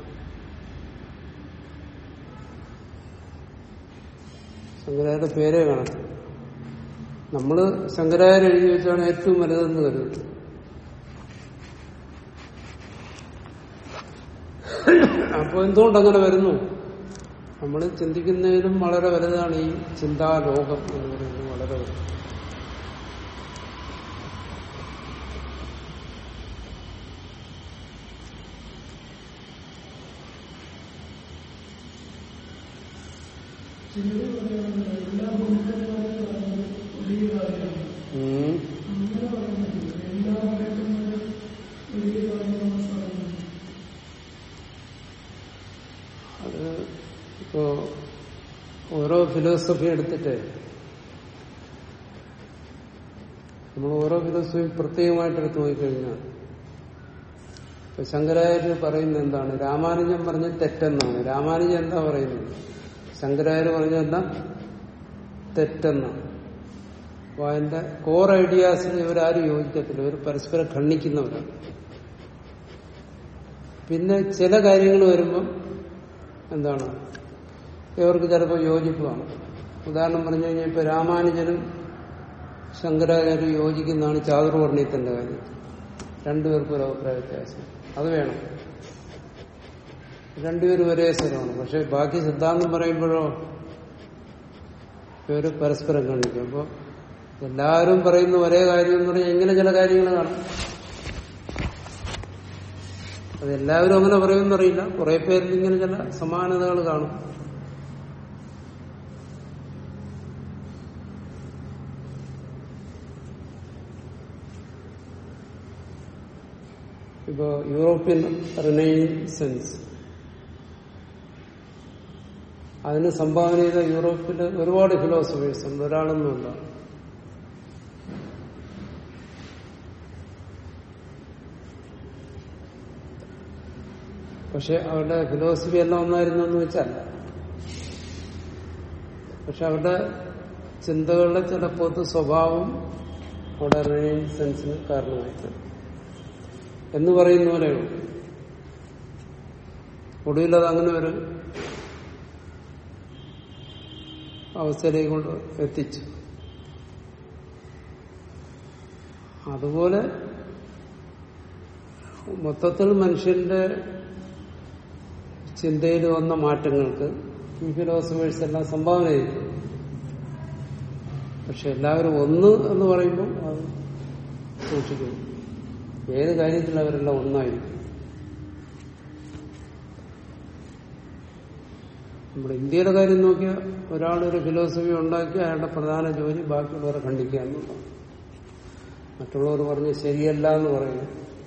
ശങ്കരാചാര്യ പേരേ കാണത്തില്ല നമ്മള് ശങ്കരാചാര്യ എഴുതി വെച്ചാണ് ഏറ്റവും വലുതെന്ന് കരുതുന്നത് അപ്പോൾ എന്തുകൊണ്ട് അങ്ങനെ വരുന്നു നമ്മൾ ചിന്തിക്കുന്നതിലും വളരെ വലുതാണ് ഈ ചിന്താലോകം എന്ന് പറയുന്നത് വളരെ വലുത് ഉം. അത് ഇപ്പോ ഓരോ ഫിലോസഫി എടുത്തിട്ട് നമ്മൾ ഓരോ ഫിലോസഫി പ്രത്യേകമായിട്ട് എടുത്തു നോക്കിക്കഴിഞ്ഞാൽ ഇപ്പൊ ശങ്കരാചാര്യ പറയുന്നത് എന്താണ് രാമാനുജൻ പറഞ്ഞ തെറ്റെന്നാണ് രാമാനുജൻ എന്താ പറയുന്നത് ശങ്കരാചാര്യ പറഞ്ഞ എന്താ തെറ്റെന്നാണ് അപ്പൊ അതിന്റെ കോർ ഐഡിയാസിൽ ഇവരാരും യോജിക്കത്തില്ല ഇവർ പരസ്പരം ഖണ്ഡിക്കുന്നവരാണ് പിന്നെ ചില കാര്യങ്ങൾ വരുമ്പം എന്താണ് ഇവർക്ക് ചിലപ്പോൾ യോജിപ്പ് കാണും ഉദാഹരണം പറഞ്ഞു കഴിഞ്ഞാൽ ഇപ്പൊ രാമാനുജനും ശങ്കരാചാര്യ യോജിക്കുന്നതാണ് ചാതുർവർണ്ണയത്തിന്റെ കാര്യം രണ്ടുപേർക്കും ഒരു അഭിപ്രായ വ്യത്യാസം അത് വേണം രണ്ടുപേരും ഒരേ സ്വരമാണ് പക്ഷെ ബാക്കി സിദ്ധാന്തം പറയുമ്പോഴോ ഇവര് പരസ്പരം കണ്ടിക്കും അപ്പോൾ എല്ലാവരും പറയുന്ന ഒരേ കാര്യം എന്ന് പറഞ്ഞാൽ ഇങ്ങനെ ചില കാര്യങ്ങൾ കാണും അത് എല്ലാവരും അങ്ങനെ പറയുമെന്നറിയില്ല കുറെ പേരിൽ ഇങ്ങനെ ചില സമാനതകൾ കാണും ഇപ്പോ യൂറോപ്യൻ റിനൈസൻസ് അതിന് സംഭാവന ചെയ്ത യൂറോപ്പിൽ ഒരുപാട് ഫിലോസഫേഴ്സ് ഉണ്ട് ഒരാളൊന്നുമില്ല പക്ഷെ അവരുടെ ഫിലോസഫി എല്ലാം ഒന്നായിരുന്നു എന്ന് വെച്ചല്ല പക്ഷെ അവരുടെ ചിന്തകളുടെ ചില പൊതു സ്വഭാവം അവിടെ റെനസൻസിന് കാരണമായിട്ട് എന്ന് പറയുന്ന പോലെയുള്ളൂ ഒടുവിൽ അത് അങ്ങനെ ഒരു അവസ്ഥയിലേക്ക് കൊണ്ട് എത്തിച്ചു അതുപോലെ മൊത്തത്തിൽ മനുഷ്യന്റെ ചിന്തയിൽ വന്ന മാറ്റങ്ങൾക്ക് ഈ ഫിലോസഫേഴ്സ് എല്ലാം സംഭാവന ചെയ്തു പക്ഷെ എല്ലാവരും ഒന്ന് എന്ന് പറയുമ്പോൾ അത് സൂക്ഷിക്കുന്നു ഏത് കാര്യത്തിൽ അവരെല്ലാം ഒന്നായിരിക്കും നമ്മുടെ ഇന്ത്യയുടെ കാര്യം നോക്കിയാൽ ഒരാളൊരു ഫിലോസഫി ഉണ്ടാക്കി അയാളുടെ പ്രധാന ജോലി ബാക്കിയുള്ളവരെ ഖണ്ഡിക്കുക എന്നുള്ളതാണ് മറ്റുള്ളവർ പറഞ്ഞ് ശരിയല്ല എന്ന് പറയുന്നു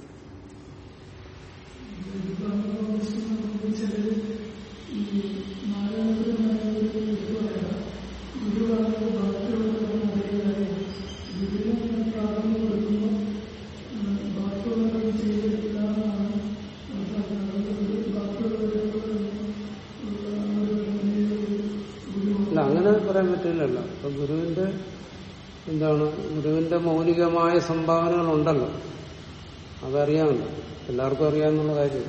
അല്ല അങ്ങനെ പറയാൻ പറ്റില്ലല്ലോ ഇപ്പൊ ഗുരുവിന്റെ എന്താണ് ഗുരുവിന്റെ മൗലികമായ സംഭാവനകൾ ഉണ്ടല്ലോ അതറിയാമല്ലോ എല്ലാവർക്കും അറിയാമെന്നുള്ള കാര്യം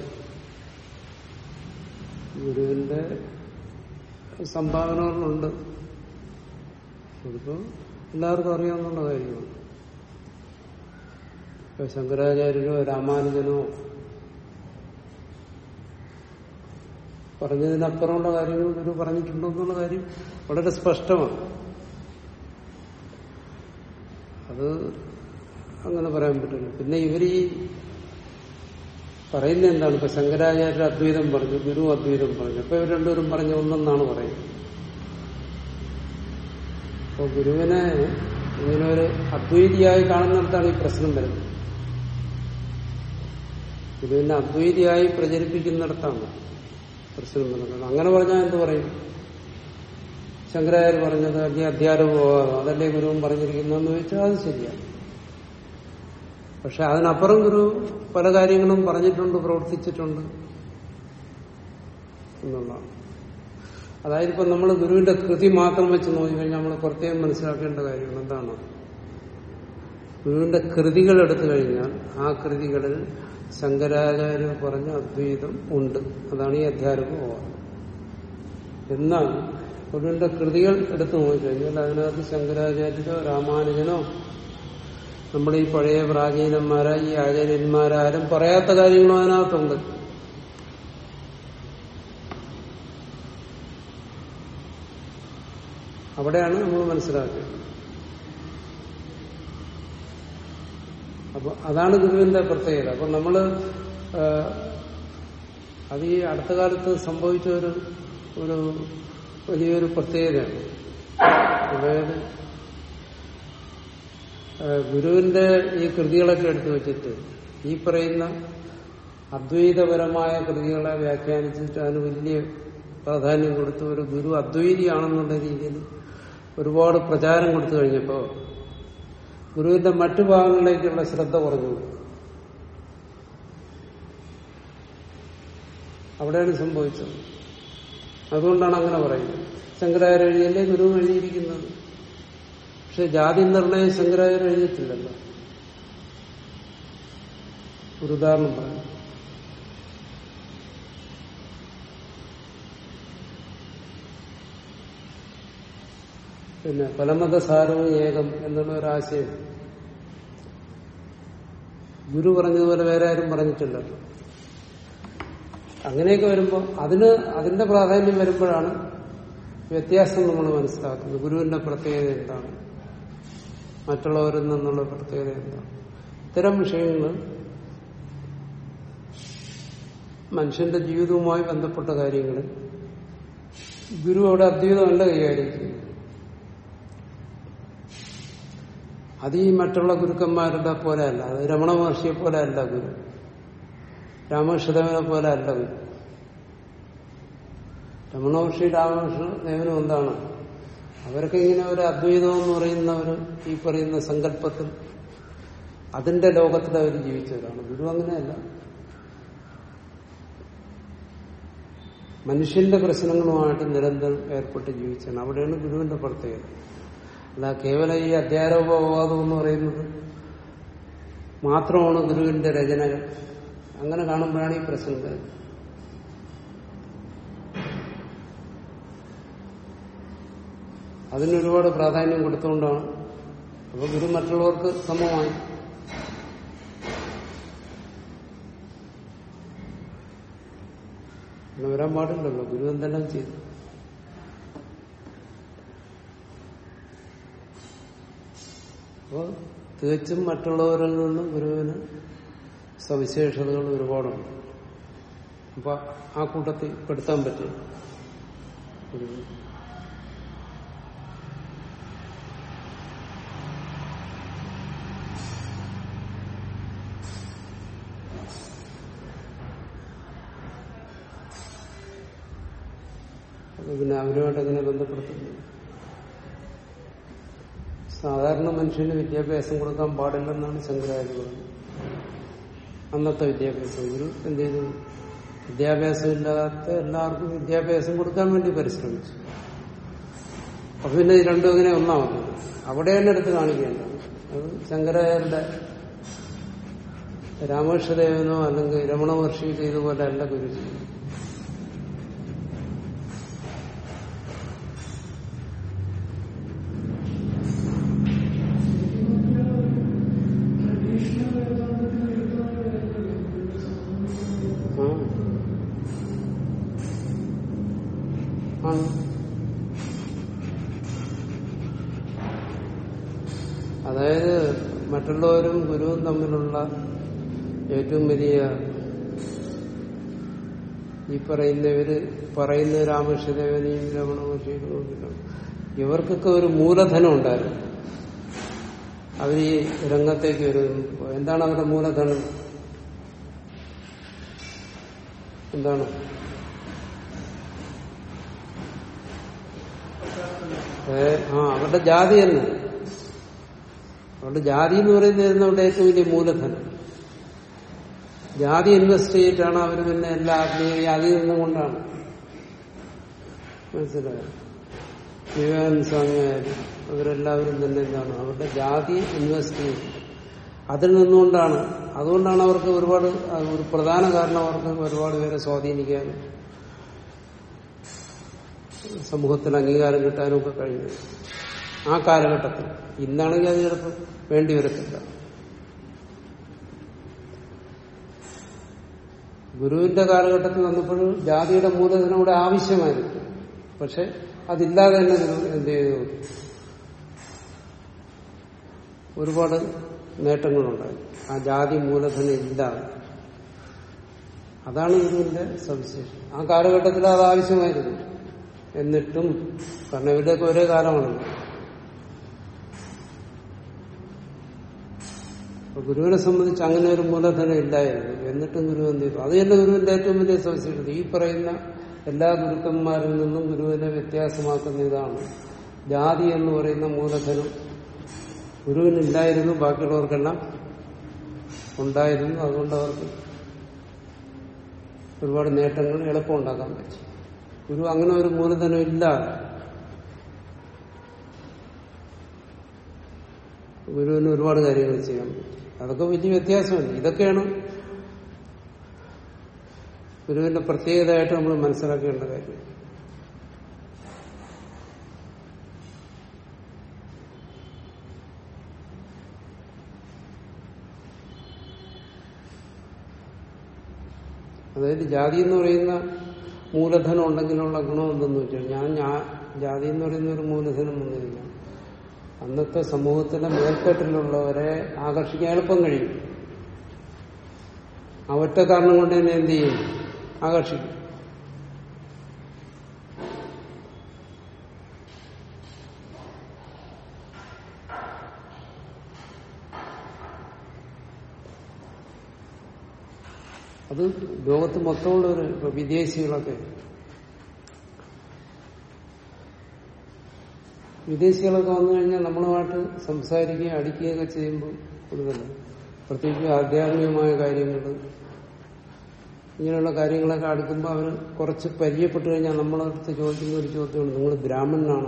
ഗുരുവിന്റെ സംഭാവനകളുണ്ട് അതിപ്പോ എല്ലാവർക്കും അറിയാമെന്നുള്ള കാര്യമാണ് ഇപ്പൊ ശങ്കരാചാര്യരോ രാമാനുജനോ പറഞ്ഞതിനപ്പുറമുള്ള കാര്യങ്ങൾ ഗുരു പറഞ്ഞിട്ടുണ്ടോ എന്നുള്ള കാര്യം വളരെ സ്പഷ്ടമാണ് അത് അങ്ങനെ പറയാൻ പറ്റില്ല പിന്നെ ഇവർ ഈ പറയുന്നത് എന്താണ് ഇപ്പൊ ശങ്കരാചാര്യ അദ്വൈതം പറഞ്ഞു ഗുരു അദ്വൈതം പറഞ്ഞു അപ്പൊ ഇവർ രണ്ടുപേരും പറഞ്ഞ ഒന്നെന്നാണ് പറയുന്നത് അപ്പൊ ഗുരുവിനെ ഇങ്ങനെ ഒരു അദ്വൈതിയായി കാണുന്നിടത്താണ് ഈ പ്രശ്നം വരുന്നത് ഗുരുവിനെ അദ്വൈതിയായി പ്രചരിപ്പിക്കുന്നിടത്താണ് പ്രശ്നം വരുന്നത് അങ്ങനെ പറഞ്ഞാൽ എന്ത് പറയും ശങ്കരാചാര്യ പറഞ്ഞത് അല്ലെങ്കിൽ അധ്യാരോപവാദം അതല്ലേ ഗുരുവും പറഞ്ഞിരിക്കുന്നതെന്ന് ചോദിച്ചാൽ അത് ശരിയാണ് പക്ഷെ അതിനപ്പുറം ഗുരു പല കാര്യങ്ങളും പറഞ്ഞിട്ടുണ്ട് പ്രവർത്തിച്ചിട്ടുണ്ട് എന്നുള്ളതാണ് അതായത് ഇപ്പൊ നമ്മൾ ഗുരുവിന്റെ കൃതി മാത്രം വെച്ച് നോക്കിക്കഴിഞ്ഞാൽ നമ്മൾ പ്രത്യേകം മനസ്സിലാക്കേണ്ട കാര്യങ്ങൾ എന്താണ് ഗുരുവിന്റെ കൃതികൾ എടുത്തു കഴിഞ്ഞാൽ ആ കൃതികളിൽ ശങ്കരാചാര്യ പറഞ്ഞ അദ്വൈതം ഉണ്ട് അതാണ് ഈ അധ്യാരോപവാദം എന്നാൽ ഗുരുവിന്റെ കൃതികൾ എടുത്തു നോക്കിക്കഴിഞ്ഞാൽ അതിനകത്ത് ശങ്കരാചാര്യരോ രാമാനുജനോ നമ്മുടെ ഈ പഴയ പ്രാചീനന്മാരായ ഈ ആചാര്യന്മാരാരും പറയാത്ത കാര്യങ്ങളും അതിനകത്തുണ്ട് അവിടെയാണ് നമ്മൾ മനസ്സിലാക്കേണ്ടത് അപ്പൊ അതാണ് ഗുരുവിന്റെ പ്രത്യേകത അപ്പൊ നമ്മള് ആ, അത് ഈ അടുത്ത കാലത്ത് സംഭവിച്ച ഒരു ഒരു വലിയൊരു പ്രത്യേകതയാണ് അതായത് ആ, ഗുരുവിന്റെ ഈ കൃതികളൊക്കെ എടുത്തു വെച്ചിട്ട് ഈ പറയുന്ന അദ്വൈതപരമായ കൃതികളെ വ്യാഖ്യാനിച്ചിട്ട് അതിന് വലിയ പ്രാധാന്യം കൊടുത്ത് ഒരു ഗുരു അദ്വൈതിയാണെന്നുള്ള രീതിയിൽ ഒരുപാട് പ്രചാരം കൊടുത്തു കഴിഞ്ഞപ്പോ ഗുരുവിന്റെ മറ്റു ഭാഗങ്ങളിലേക്കുള്ള ശ്രദ്ധ കുറഞ്ഞു അവിടെയാണ് സംഭവിച്ചത് അതുകൊണ്ടാണ് അങ്ങനെ പറയുന്നത് ശങ്കരാചാര്യ എഴുതിയല്ലേ ഗുരു എഴുതിയിരിക്കുന്നത് പക്ഷെ ജാതി നിർണയം ശങ്കരാചാര്യ എഴുതിയിട്ടില്ലല്ലോ ഒരു ഉദാഹരണം പറയാം പിന്നെ ഫലമതസാരവും ഏകം എന്നുള്ള ഒരാശയം ഗുരു പറഞ്ഞതുപോലെ വേറെ ആരും പറഞ്ഞിട്ടില്ലല്ലോ അങ്ങനെയൊക്കെ വരുമ്പോൾ അതിന് അതിന്റെ പ്രാധാന്യം വരുമ്പോഴാണ് വ്യത്യാസം നമ്മൾ മനസ്സിലാക്കുന്നത് ഗുരുവിന്റെ പ്രത്യേകത എന്താണ് മറ്റുള്ളവരിൽ നിന്നുള്ള പ്രത്യേകത എന്താണ് ഇത്തരം വിഷയങ്ങൾ മനുഷ്യന്റെ ജീവിതവുമായി ബന്ധപ്പെട്ട കാര്യങ്ങൾ ഗുരു അവിടെ അദ്വൈതമല്ല കൈകാര്യം ചെയ്യുന്നത് അത് ഈ മറ്റുള്ള ഗുരുക്കന്മാരുടെ പോലെ അല്ല അത് രമണ മഹർഷിയെ പോലെ അല്ല ഗുരു രാമകൃഷ്ണദേവനെ പോലെ അല്ല ഗുരു രമണ മഹർഷി രാമകൃഷ്ണദേവനും എന്താണ് അവരൊക്കെ ഇങ്ങനെ ഒരു അദ്വൈതം എന്ന് പറയുന്ന ഒരു ഈ പറയുന്ന സങ്കല്പത്തിൽ അതിന്റെ ലോകത്തിൽ അവർ ജീവിച്ചവരാണ് ഗുരു അങ്ങനെയല്ല മനുഷ്യന്റെ പ്രശ്നങ്ങളുമായിട്ട് നിരന്തരം ഏർപ്പെട്ട് ജീവിച്ചാണ് അവിടെയാണ് ഗുരുവിന്റെ പ്രത്യേകത അല്ല കേവലം ഈ അധ്യാരോപവാദം എന്ന് പറയുന്നത് മാത്രമാണ് ഗുരുവിന്റെ രചനകൾ അങ്ങനെ കാണുമ്പോഴാണ് ഈ പ്രശ്നം വരുന്നത് അതിന് ഒരുപാട് പ്രാധാന്യം കൊടുത്തുകൊണ്ടാണ് അപ്പൊ ഗുരു മറ്റുള്ളവർക്ക് സമമായി അങ്ങനെ വരാൻ പാടില്ലല്ലോ ഗുരു എന്തെല്ലാം ചെയ്തു അപ്പോൾ തികച്ചും മറ്റുള്ളവരിൽ നിന്നും ഗുരുവിന് സവിശേഷതകൾ ഒരുപാടുണ്ട് അപ്പൊ ആ കൂട്ടത്തിൽ പെടുത്താൻ പറ്റും ഗുരുവിന് അത് പിന്നെ അവരുമായിട്ട് എങ്ങനെ ബന്ധപ്പെടുത്തുന്നു സാധാരണ മനുഷ്യന് വിദ്യാഭ്യാസം കൊടുക്കാൻ പാടില്ലെന്നാണ് ശങ്കരാചാര്യ പറഞ്ഞത് അന്നത്തെ വിദ്യാഭ്യാസം ഗുരു എന്ത് ചെയ്തു വിദ്യാഭ്യാസം ഇല്ലാത്ത എല്ലാവർക്കും വിദ്യാഭ്യാസം കൊടുക്കാൻ വേണ്ടി പരിശ്രമിച്ചു അപ്പൊ പിന്നെ ഇത് രണ്ടും ഇങ്ങനെ ഒന്നാവുന്നത് അവിടെ തന്നെ എടുത്ത് കാണിക്കേണ്ടത് അത് ശങ്കരാചാര്യരുടെ രാമകൃഷ്ണദേവനോ അല്ലെങ്കിൽ രമണ മഹർഷി ചെയ്തപോലെ അല്ല ഗുരു ചെയ്തു ആ. ആണ് അതായത് മറ്റുള്ളവരും ഗുരുവും തമ്മിലുള്ള ഏറ്റവും വലിയ ഈ പറയുന്നവര് പറയുന്ന രാമകൃഷ്ണദേവനെയും രമണ മഹർഷിയും നോക്കിയിട്ടാണ് ഇവർക്കൊക്കെ ഒരു മൂലധനം ഉണ്ടായിരുന്നു അവർ ഈ രംഗത്തേക്ക് വരും എന്താണ് അവരുടെ മൂലധനം എന്താണ് ഏ, ആ അവരുടെ ജാതി തന്നെ അവരുടെ ജാതി എന്ന് പറയുന്നത് അവരുടെ ഏറ്റവും വലിയ മൂലധനം ജാതി ഇൻവെസ്റ്റ് ചെയ്തിട്ടാണ് അവർ പിന്നെ എല്ലാ ആത്മീയ അതിൽ നിന്നുകൊണ്ടാണ് മനസ്സിലായോ വിവേകാനന്ദ സ്വാമി ആയാലും അവരെല്ലാവരും തന്നെ എന്താണ് അവരുടെ ജാതി ഇൻവെസ്റ്റ് ചെയ്തു അതിൽ നിന്നുകൊണ്ടാണ് അതുകൊണ്ടാണ് അവർക്ക് ഒരുപാട് അത് ഒരു പ്രധാന കാരണം അവർക്ക് ഒരുപാട് പേരെ സ്വാധീനിക്കാനും സമൂഹത്തിൽ അംഗീകാരം കിട്ടാനും ഒക്കെ കഴിഞ്ഞത് ആ കാലഘട്ടത്തിൽ ഇന്നാണെങ്കിൽ അത് ചിലപ്പോൾ വേണ്ടി വരത്തില്ല ഗുരുവിന്റെ കാലഘട്ടത്തിൽ വന്നപ്പോഴും ജാതിയുടെ മൂലധനം കൂടെ ആവശ്യമായിരുന്നു പക്ഷെ അതില്ലാതെ തന്നെ ഗുരു എന്ത് ചെയ്തു ഒരുപാട് നേട്ടങ്ങളുണ്ടായി ആ ജാതി മൂലധനം ഇല്ലാതെ അതാണ് ഗുരുവിന്റെ സവിശേഷം ആ കാലഘട്ടത്തിൽ അത് ആവശ്യമായിരുന്നു എന്നിട്ടും കാരണം ഇവരുടെയൊക്കെ ഒരേ കാലമാണല്ലോ അപ്പൊ ഗുരുവിനെ സംബന്ധിച്ച് അങ്ങനെ ഒരു മൂലധനം ഇല്ലായിരുന്നു എന്നിട്ടും ഗുരു എന്ത് ചെയ്തു അത് തന്നെ ഗുരുവിന്റെ ഏറ്റവും വലിയ സവിശേഷത ഈ പറയുന്ന എല്ലാ ഗുരുക്കന്മാരിൽ നിന്നും ഗുരുവിനെ വ്യത്യാസമാക്കുന്ന ഇതാണ് ജാതി എന്ന് പറയുന്ന മൂലധനം ഗുരുവിനില്ലായിരുന്നു ബാക്കിയുള്ളവർക്കെല്ലാം ഉണ്ടായിരുന്നു അതുകൊണ്ട് അവർക്ക് ഒരുപാട് നേട്ടങ്ങൾ എളുപ്പം ഉണ്ടാക്കാൻ പറ്റി ഗുരു അങ്ങനെ ഒരു മൂലധനം ഇല്ല ഗുരുവിന് ഒരുപാട് കാര്യങ്ങൾ ചെയ്യാൻ പറ്റി അതൊക്കെ വലിയ വ്യത്യാസമല്ല ഇതൊക്കെയാണ് ഗുരുവിന്റെ പ്രത്യേകതയായിട്ട് നമ്മൾ മനസ്സിലാക്കേണ്ട കാര്യം അതായത് ജാതി എന്ന് പറയുന്ന മൂലധനം ഉണ്ടെങ്കിലുള്ള ഗുണം എന്തെന്ന് വെച്ചാൽ ഞാൻ ഞാ- ജാതി എന്ന് പറയുന്ന ഒരു മൂലധനം ഒന്നുമില്ല അന്നത്തെ സമൂഹത്തിലെ മേൽക്കെട്ടിലുള്ളവരെ ആകർഷിക്കാൻ എളുപ്പം കഴിയും ആ ഒറ്റ കാരണം കൊണ്ട് തന്നെ എന്ത് ചെയ്യും ആകർഷിക്കും അത് ലോകത്ത് മൊത്തമുള്ളൊരു ഇപ്പൊ വിദേശികളൊക്കെ വിദേശികളൊക്കെ വന്നു കഴിഞ്ഞാൽ നമ്മളുമായിട്ട് സംസാരിക്കുകയും അടിക്കുകയൊക്കെ ചെയ്യുമ്പോൾ കൂടുതൽ പ്രത്യേകിച്ച് ആധ്യാത്മികമായ കാര്യങ്ങൾ ഇങ്ങനെയുള്ള കാര്യങ്ങളൊക്കെ അടുക്കുമ്പോൾ അവർ കുറച്ച് പരിചയപ്പെട്ട് കഴിഞ്ഞാൽ നമ്മളടുത്ത് ചോദിക്കുന്ന ഒരു ചോദ്യമാണ് നിങ്ങൾ ബ്രാഹ്മണനാണ്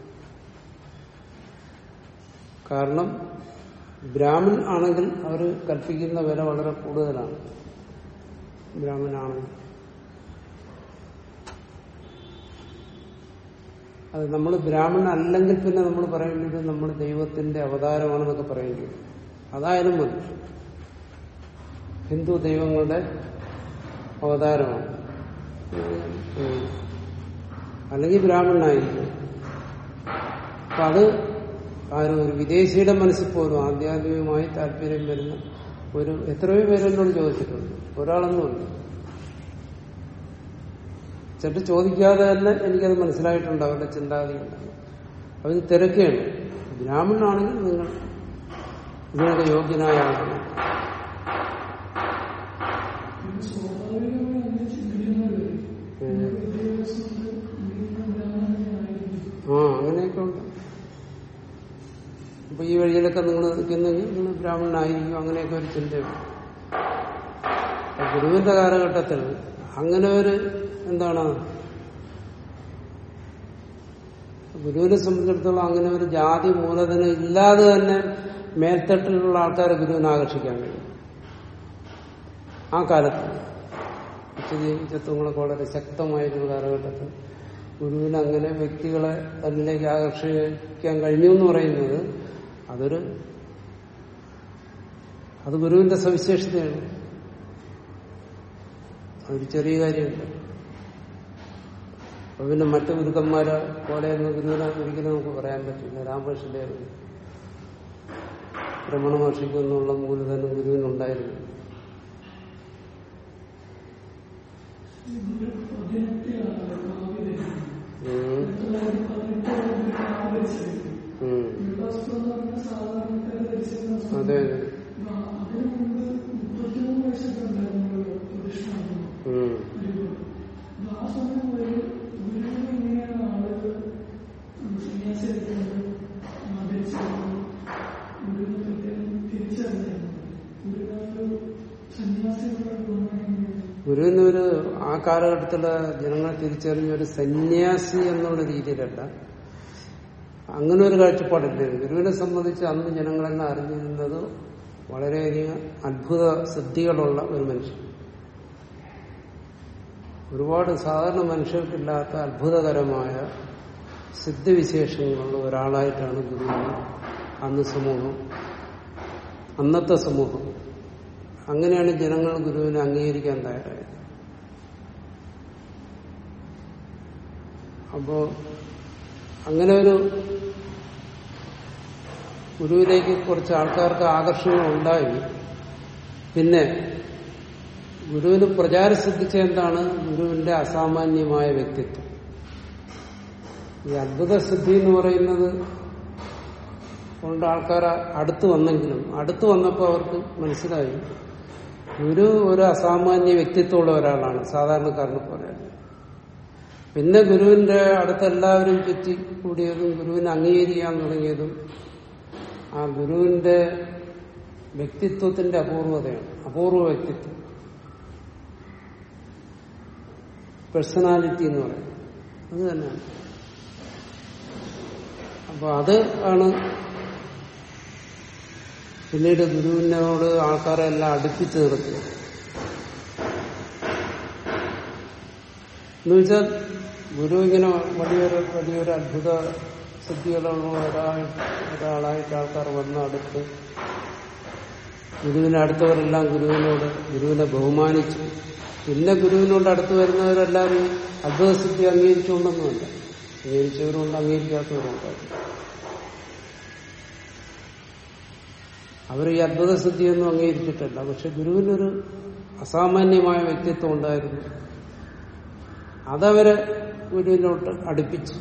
കാരണം ബ്രാഹ്മൺ ആണെങ്കിൽ അവർ കൽപ്പിക്കുന്ന വില വളരെ കൂടുതലാണ് ബ്രാഹ്മണാണെങ്കിൽ അത് നമ്മൾ ബ്രാഹ്മണൻ അല്ലെങ്കിൽ പിന്നെ നമ്മൾ പറയേണ്ടത് നമ്മൾ ദൈവത്തിന്റെ അവതാരമാണെന്നൊക്കെ പറയേണ്ടി വരും അതായാലും മതി ഹിന്ദു ദൈവങ്ങളുടെ അവതാരമാണ് ഉം. അല്ലെങ്കിൽ ബ്രാഹ്മണനായിരിക്കും അപ്പൊ അത് ആരും ഒരു വിദേശിയുടെ മനസ്സിൽ പോലും ആധ്യാത്മികമായി താല്പര്യം വരുന്ന ഒരു എത്രയോ പേര് എന്നോട് ചോദിച്ചിട്ടുണ്ട് ഒരാളൊന്നുമില്ല ചിലപ്പോൾ ചോദിക്കാതെ തന്നെ എനിക്കത് മനസ്സിലായിട്ടുണ്ട് അവരുടെ ചിന്താഗതിയുണ്ടാകും അവർ തിരക്കുകയാണ് ബ്രാഹ്മണനാണെങ്കിൽ നിങ്ങൾ ഇതിനൊക്കെ യോഗ്യനായ ആളാണ് ആ അങ്ങനെയൊക്കെ ഉണ്ട് അപ്പൊ ഈ വഴിയിലൊക്കെ നിങ്ങൾ നിൽക്കുന്നെങ്കിൽ നിങ്ങൾ ബ്രാഹ്മണനായിരിക്കും അങ്ങനെയൊക്കെ ഒരു ചിന്തയുണ്ട് അപ്പൊ ഗുരുവിന്റെ കാലഘട്ടത്തിൽ അങ്ങനെ ഒരു എന്താണ് ഗുരുവിനെ സംബന്ധിച്ചിടത്തോളം അങ്ങനെ ഒരു ജാതി മൂലധനം ഇല്ലാതെ തന്നെ മേൽത്തട്ടിലുള്ള ആൾക്കാരെ ഗുരുവിനെ ആകർഷിക്കാൻ കഴിയും ആ കാലത്ത് ഉച്ചതത്വങ്ങളൊക്കെ വളരെ ശക്തമായിരുന്ന കാലഘട്ടത്തിൽ ഗുരുവിന് അങ്ങനെ വ്യക്തികളെ തന്നിലേക്ക് ആകർഷിക്കാൻ കഴിഞ്ഞു എന്ന് പറയുന്നത് അതൊരു അത് ഗുരുവിന്റെ സവിശേഷതയാണ് അതൊരു ചെറിയ കാര്യമില്ല അപ്പൊ പിന്നെ മറ്റു ഗുരുക്കന്മാരെ പോലെയൊന്നും ഗുരുവിനെ ഒരിക്കലും നമുക്ക് പറയാൻ പറ്റില്ല രാമകൃഷ്ണദേവൻ രമണ മഹർഷിക്കൊന്നുള്ള മൂലധനം ഗുരുവിനുണ്ടായിരുന്നു ഉം. ഉം. അതെ അതെ ഉം. ഗുരുവിന് ഒരു ആ കാലഘട്ടത്തിലെ ജനങ്ങളെ തിരിച്ചറിഞ്ഞ ഒരു സന്യാസി എന്നുള്ള രീതിയിലല്ല അങ്ങനെ ഒരു കാഴ്ചപ്പാടില്ല ഗുരുവിനെ സംബന്ധിച്ച് അന്ന് ജനങ്ങളെല്ലാം അറിഞ്ഞിരുന്നത് വളരെയധികം അത്ഭുത സിദ്ധികളുള്ള ഒരു മനുഷ്യൻ ഒരുപാട് സാധാരണ മനുഷ്യർക്കില്ലാത്ത അത്ഭുതകരമായ സിദ്ധിവിശേഷങ്ങളുള്ള ഒരാളായിട്ടാണ് ഗുരുവിനെ അന്ന് സമൂഹം അന്നത്തെ സമൂഹം അങ്ങനെയാണ് ജനങ്ങൾ ഗുരുവിനെ അംഗീകരിക്കാൻ തയ്യാറായത് അപ്പോ അങ്ങനെ ഒരു ഗുരുവിലേക്ക് കുറച്ച് ആൾക്കാർക്ക് ആകർഷണം ഉണ്ടായി പിന്നെ ഗുരുവിന് പ്രചാരം സിദ്ധിച്ച എന്താണ് ഗുരുവിന്റെ അസാമാന്യമായ വ്യക്തിത്വം ഈ അദ്ഭുത സിദ്ധി എന്ന് പറയുന്നത് കൊണ്ട് ആൾക്കാർ അടുത്ത് വന്നെങ്കിലും അടുത്ത് വന്നപ്പോൾ അവർക്ക് മനസ്സിലായി ഗുരു ഒരു അസാമാന്യ വ്യക്തിത്വമുള്ള ഒരാളാണ് സാധാരണക്കാരനെ പോലെയല്ല പിന്നെ ഗുരുവിന്റെ അടുത്ത് എല്ലാവരും ചുറ്റി കൂടിയതും ഗുരുവിനെ അംഗീകരിക്കാൻ തുടങ്ങിയതും ആ ഗുരുവിന്റെ വ്യക്തിത്വത്തിന്റെ അപൂർവതയാണ് അപൂർവ വ്യക്തിത്വം പേഴ്സണാലിറ്റി എന്ന് പറയും അത് തന്നെയാണ് അപ്പൊ അത് ആണ് പിന്നീട് ഗുരുവിനോട് ആൾക്കാരെ എല്ലാം അടുപ്പിച്ച് നിർത്തുക എന്നുവെച്ചാൽ ഗുരു ഇങ്ങനെ വലിയൊരു വലിയൊരു അത്ഭുത സിദ്ധികളുള്ള ഒരാൾ ഒരാളായിട്ട് ആൾക്കാർ വന്ന അടുത്ത് ഗുരുവിനെ അടുത്തവരെല്ലാം ഗുരുവിനോട് ഗുരുവിനെ ബഹുമാനിച്ചു പിന്നെ ഗുരുവിനോട് അടുത്ത് വരുന്നവരെല്ലാവരും അദ്ഭുതസിദ്ധി അംഗീകരിച്ചുകൊണ്ടൊന്നുമല്ല അംഗീകരിച്ചവരുണ്ട് അംഗീകരിക്കാത്തവരുണ്ടായിരുന്നു അവർ ഈ അദ്ഭുതസിദ്ധിയൊന്നും അംഗീകരിച്ചിട്ടല്ല പക്ഷെ ഗുരുവിനൊരു അസാമാന്യമായ വ്യക്തിത്വം ഉണ്ടായിരുന്നു അതവരെ ഗുരുവിനോട്ട് അടുപ്പിച്ചു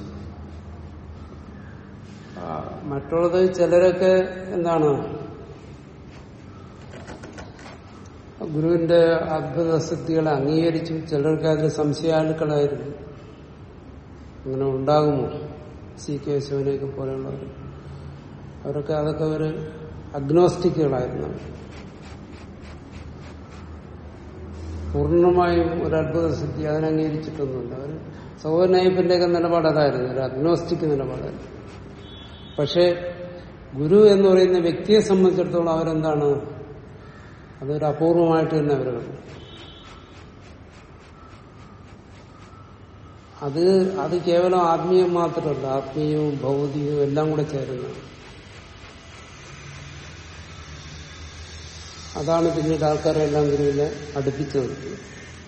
ആ, മറ്റുള്ളത് ചിലരൊക്കെ എന്താണ് ഗുരുവിന്റെ അദ്ഭുത സിദ്ധികളെ അംഗീകരിച്ചു ചിലർക്ക് അതിൽ സംശയാലുക്കളായിരുന്നു അങ്ങനെ ഉണ്ടാകുമോ സി കെ ശിവനെയൊക്കെ പോലെയുള്ളവർ അവരൊക്കെ അതൊക്കെ ഒരു അഗ്നോസ്റ്റിക്കുകളായിരുന്നു അവർ. പൂർണ്ണമായും ഒരു അത്ഭുത സിദ്ധി അതിനെ അംഗീകരിച്ചിട്ടൊന്നുമില്ല അവർ സൗരനയ്യപ്പിന്റെയൊക്കെ നിലപാട് അതായിരുന്നു ഒരു അഗ്നോസ്റ്റിക് നിലപാടായിരുന്നു പക്ഷെ ഗുരു എന്ന് പറയുന്ന വ്യക്തിയെ സംബന്ധിച്ചിടത്തോളം അവരെന്താണ് അതൊരു അപൂർവമായിട്ട് തന്നെ അവർ കണ്ടു അത് അത് കേവലം ആത്മീയം മാത്രമല്ല ആത്മീയവും ഭൗതികവും എല്ലാം കൂടെ ചേരുന്നത് അതാണ് പിന്നീട് ആൾക്കാരെ എല്ലാം ഗുരുവിനെ അടുപ്പിച്ചു നിർത്തിയത്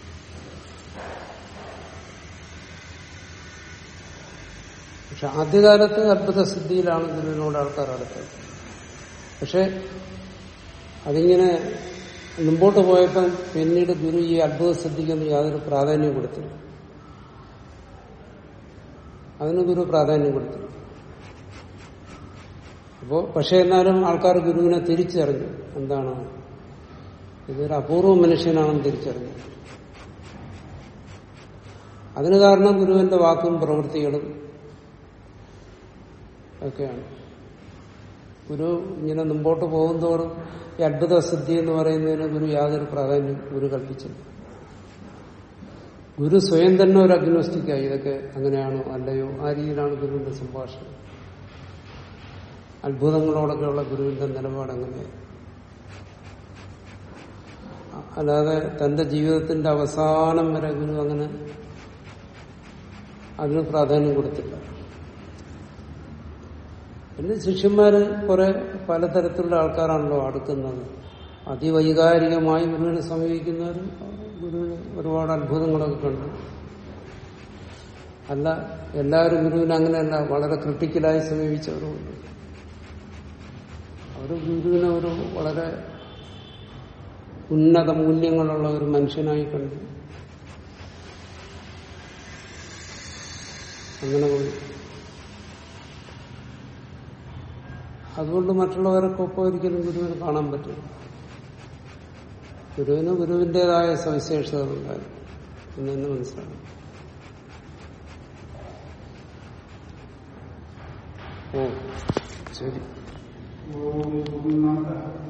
പക്ഷെ ആദ്യകാലത്ത് അത്ഭുത സിദ്ധിയിലാണ് ഗുരുവിനോട് ആൾക്കാർ അടുത്തത് പക്ഷെ അതിങ്ങനെ മുമ്പോട്ട് പോയപ്പം പിന്നീട് ഗുരു ഈ അത്ഭുത സിദ്ധിക്കൊന്നും യാതൊരു പ്രാധാന്യം കൊടുത്തില്ല അതിന് ഗുരു പ്രാധാന്യം കൊടുത്തില്ല അപ്പോ പക്ഷെ എന്നാലും ആൾക്കാർ ഗുരുവിനെ തിരിച്ചറിഞ്ഞു എന്താണ് ഇതൊരു അപൂർവ മനുഷ്യനാണെന്ന് തിരിച്ചറിഞ്ഞു അതിന് കാരണം ഗുരുവിന്റെ വാക്കും പ്രവൃത്തികളും ഒക്കെയാണ് ഗുരു ഇങ്ങനെ മുമ്പോട്ട് പോകുന്തോറും ഈ അത്ഭുത സിദ്ധി എന്ന് പറയുന്നതിന് ഗുരു യാതൊരു പ്രാധാന്യം ഗുരു കൽപ്പിച്ചില്ല ഗുരു സ്വയം തന്നെ ഒരു അഗ്നോസ്റ്റിക്കായി ഇതൊക്കെ അങ്ങനെയാണോ അല്ലയോ ആ രീതിയിലാണ് ഗുരുവിന്റെ സംഭാഷണം അത്ഭുതങ്ങളോടൊക്കെയുള്ള ഗുരുവിന്റെ നിലപാട് അങ്ങനെയാണ് അല്ലാതെ തന്റെ ജീവിതത്തിന്റെ അവസാനം വരെ ഗുരു അങ്ങനെ അതിന് പ്രാധാന്യം കൊടുത്തില്ല പിന്നെ ശിഷ്യന്മാര് കുറെ പലതരത്തിലുള്ള ആൾക്കാരാണല്ലോ അടുക്കുന്നത് അതിവൈകാരികമായി ഗുരുവിനെ സമീപിക്കുന്നവർ ഗുരുവിന് ഒരുപാട് അത്ഭുതങ്ങളൊക്കെ കണ്ടു അല്ല എല്ലാവരും ഗുരുവിനെ അങ്ങനെയല്ല വളരെ ക്രിട്ടിക്കലായി സമീപിച്ചവരുമുണ്ട് അവർ ഗുരുവിനെ ഒരു വളരെ ഉന്നത മൂല്യങ്ങളുള്ള ഒരു മനുഷ്യനായി കണ്ടു അങ്ങനെ പോയി അതുകൊണ്ട് മറ്റുള്ളവർക്കൊപ്പം ഒരിക്കലും ഗുരുവിനെ കാണാൻ പറ്റില്ല ഗുരുവിന് ഗുരുവിന്റേതായ സവിശേഷതകളുണ്ടായിരുന്നു എന്നു മനസ്സിലാക്കണം ഓ ശരി ഓം പൂർണ്ണമത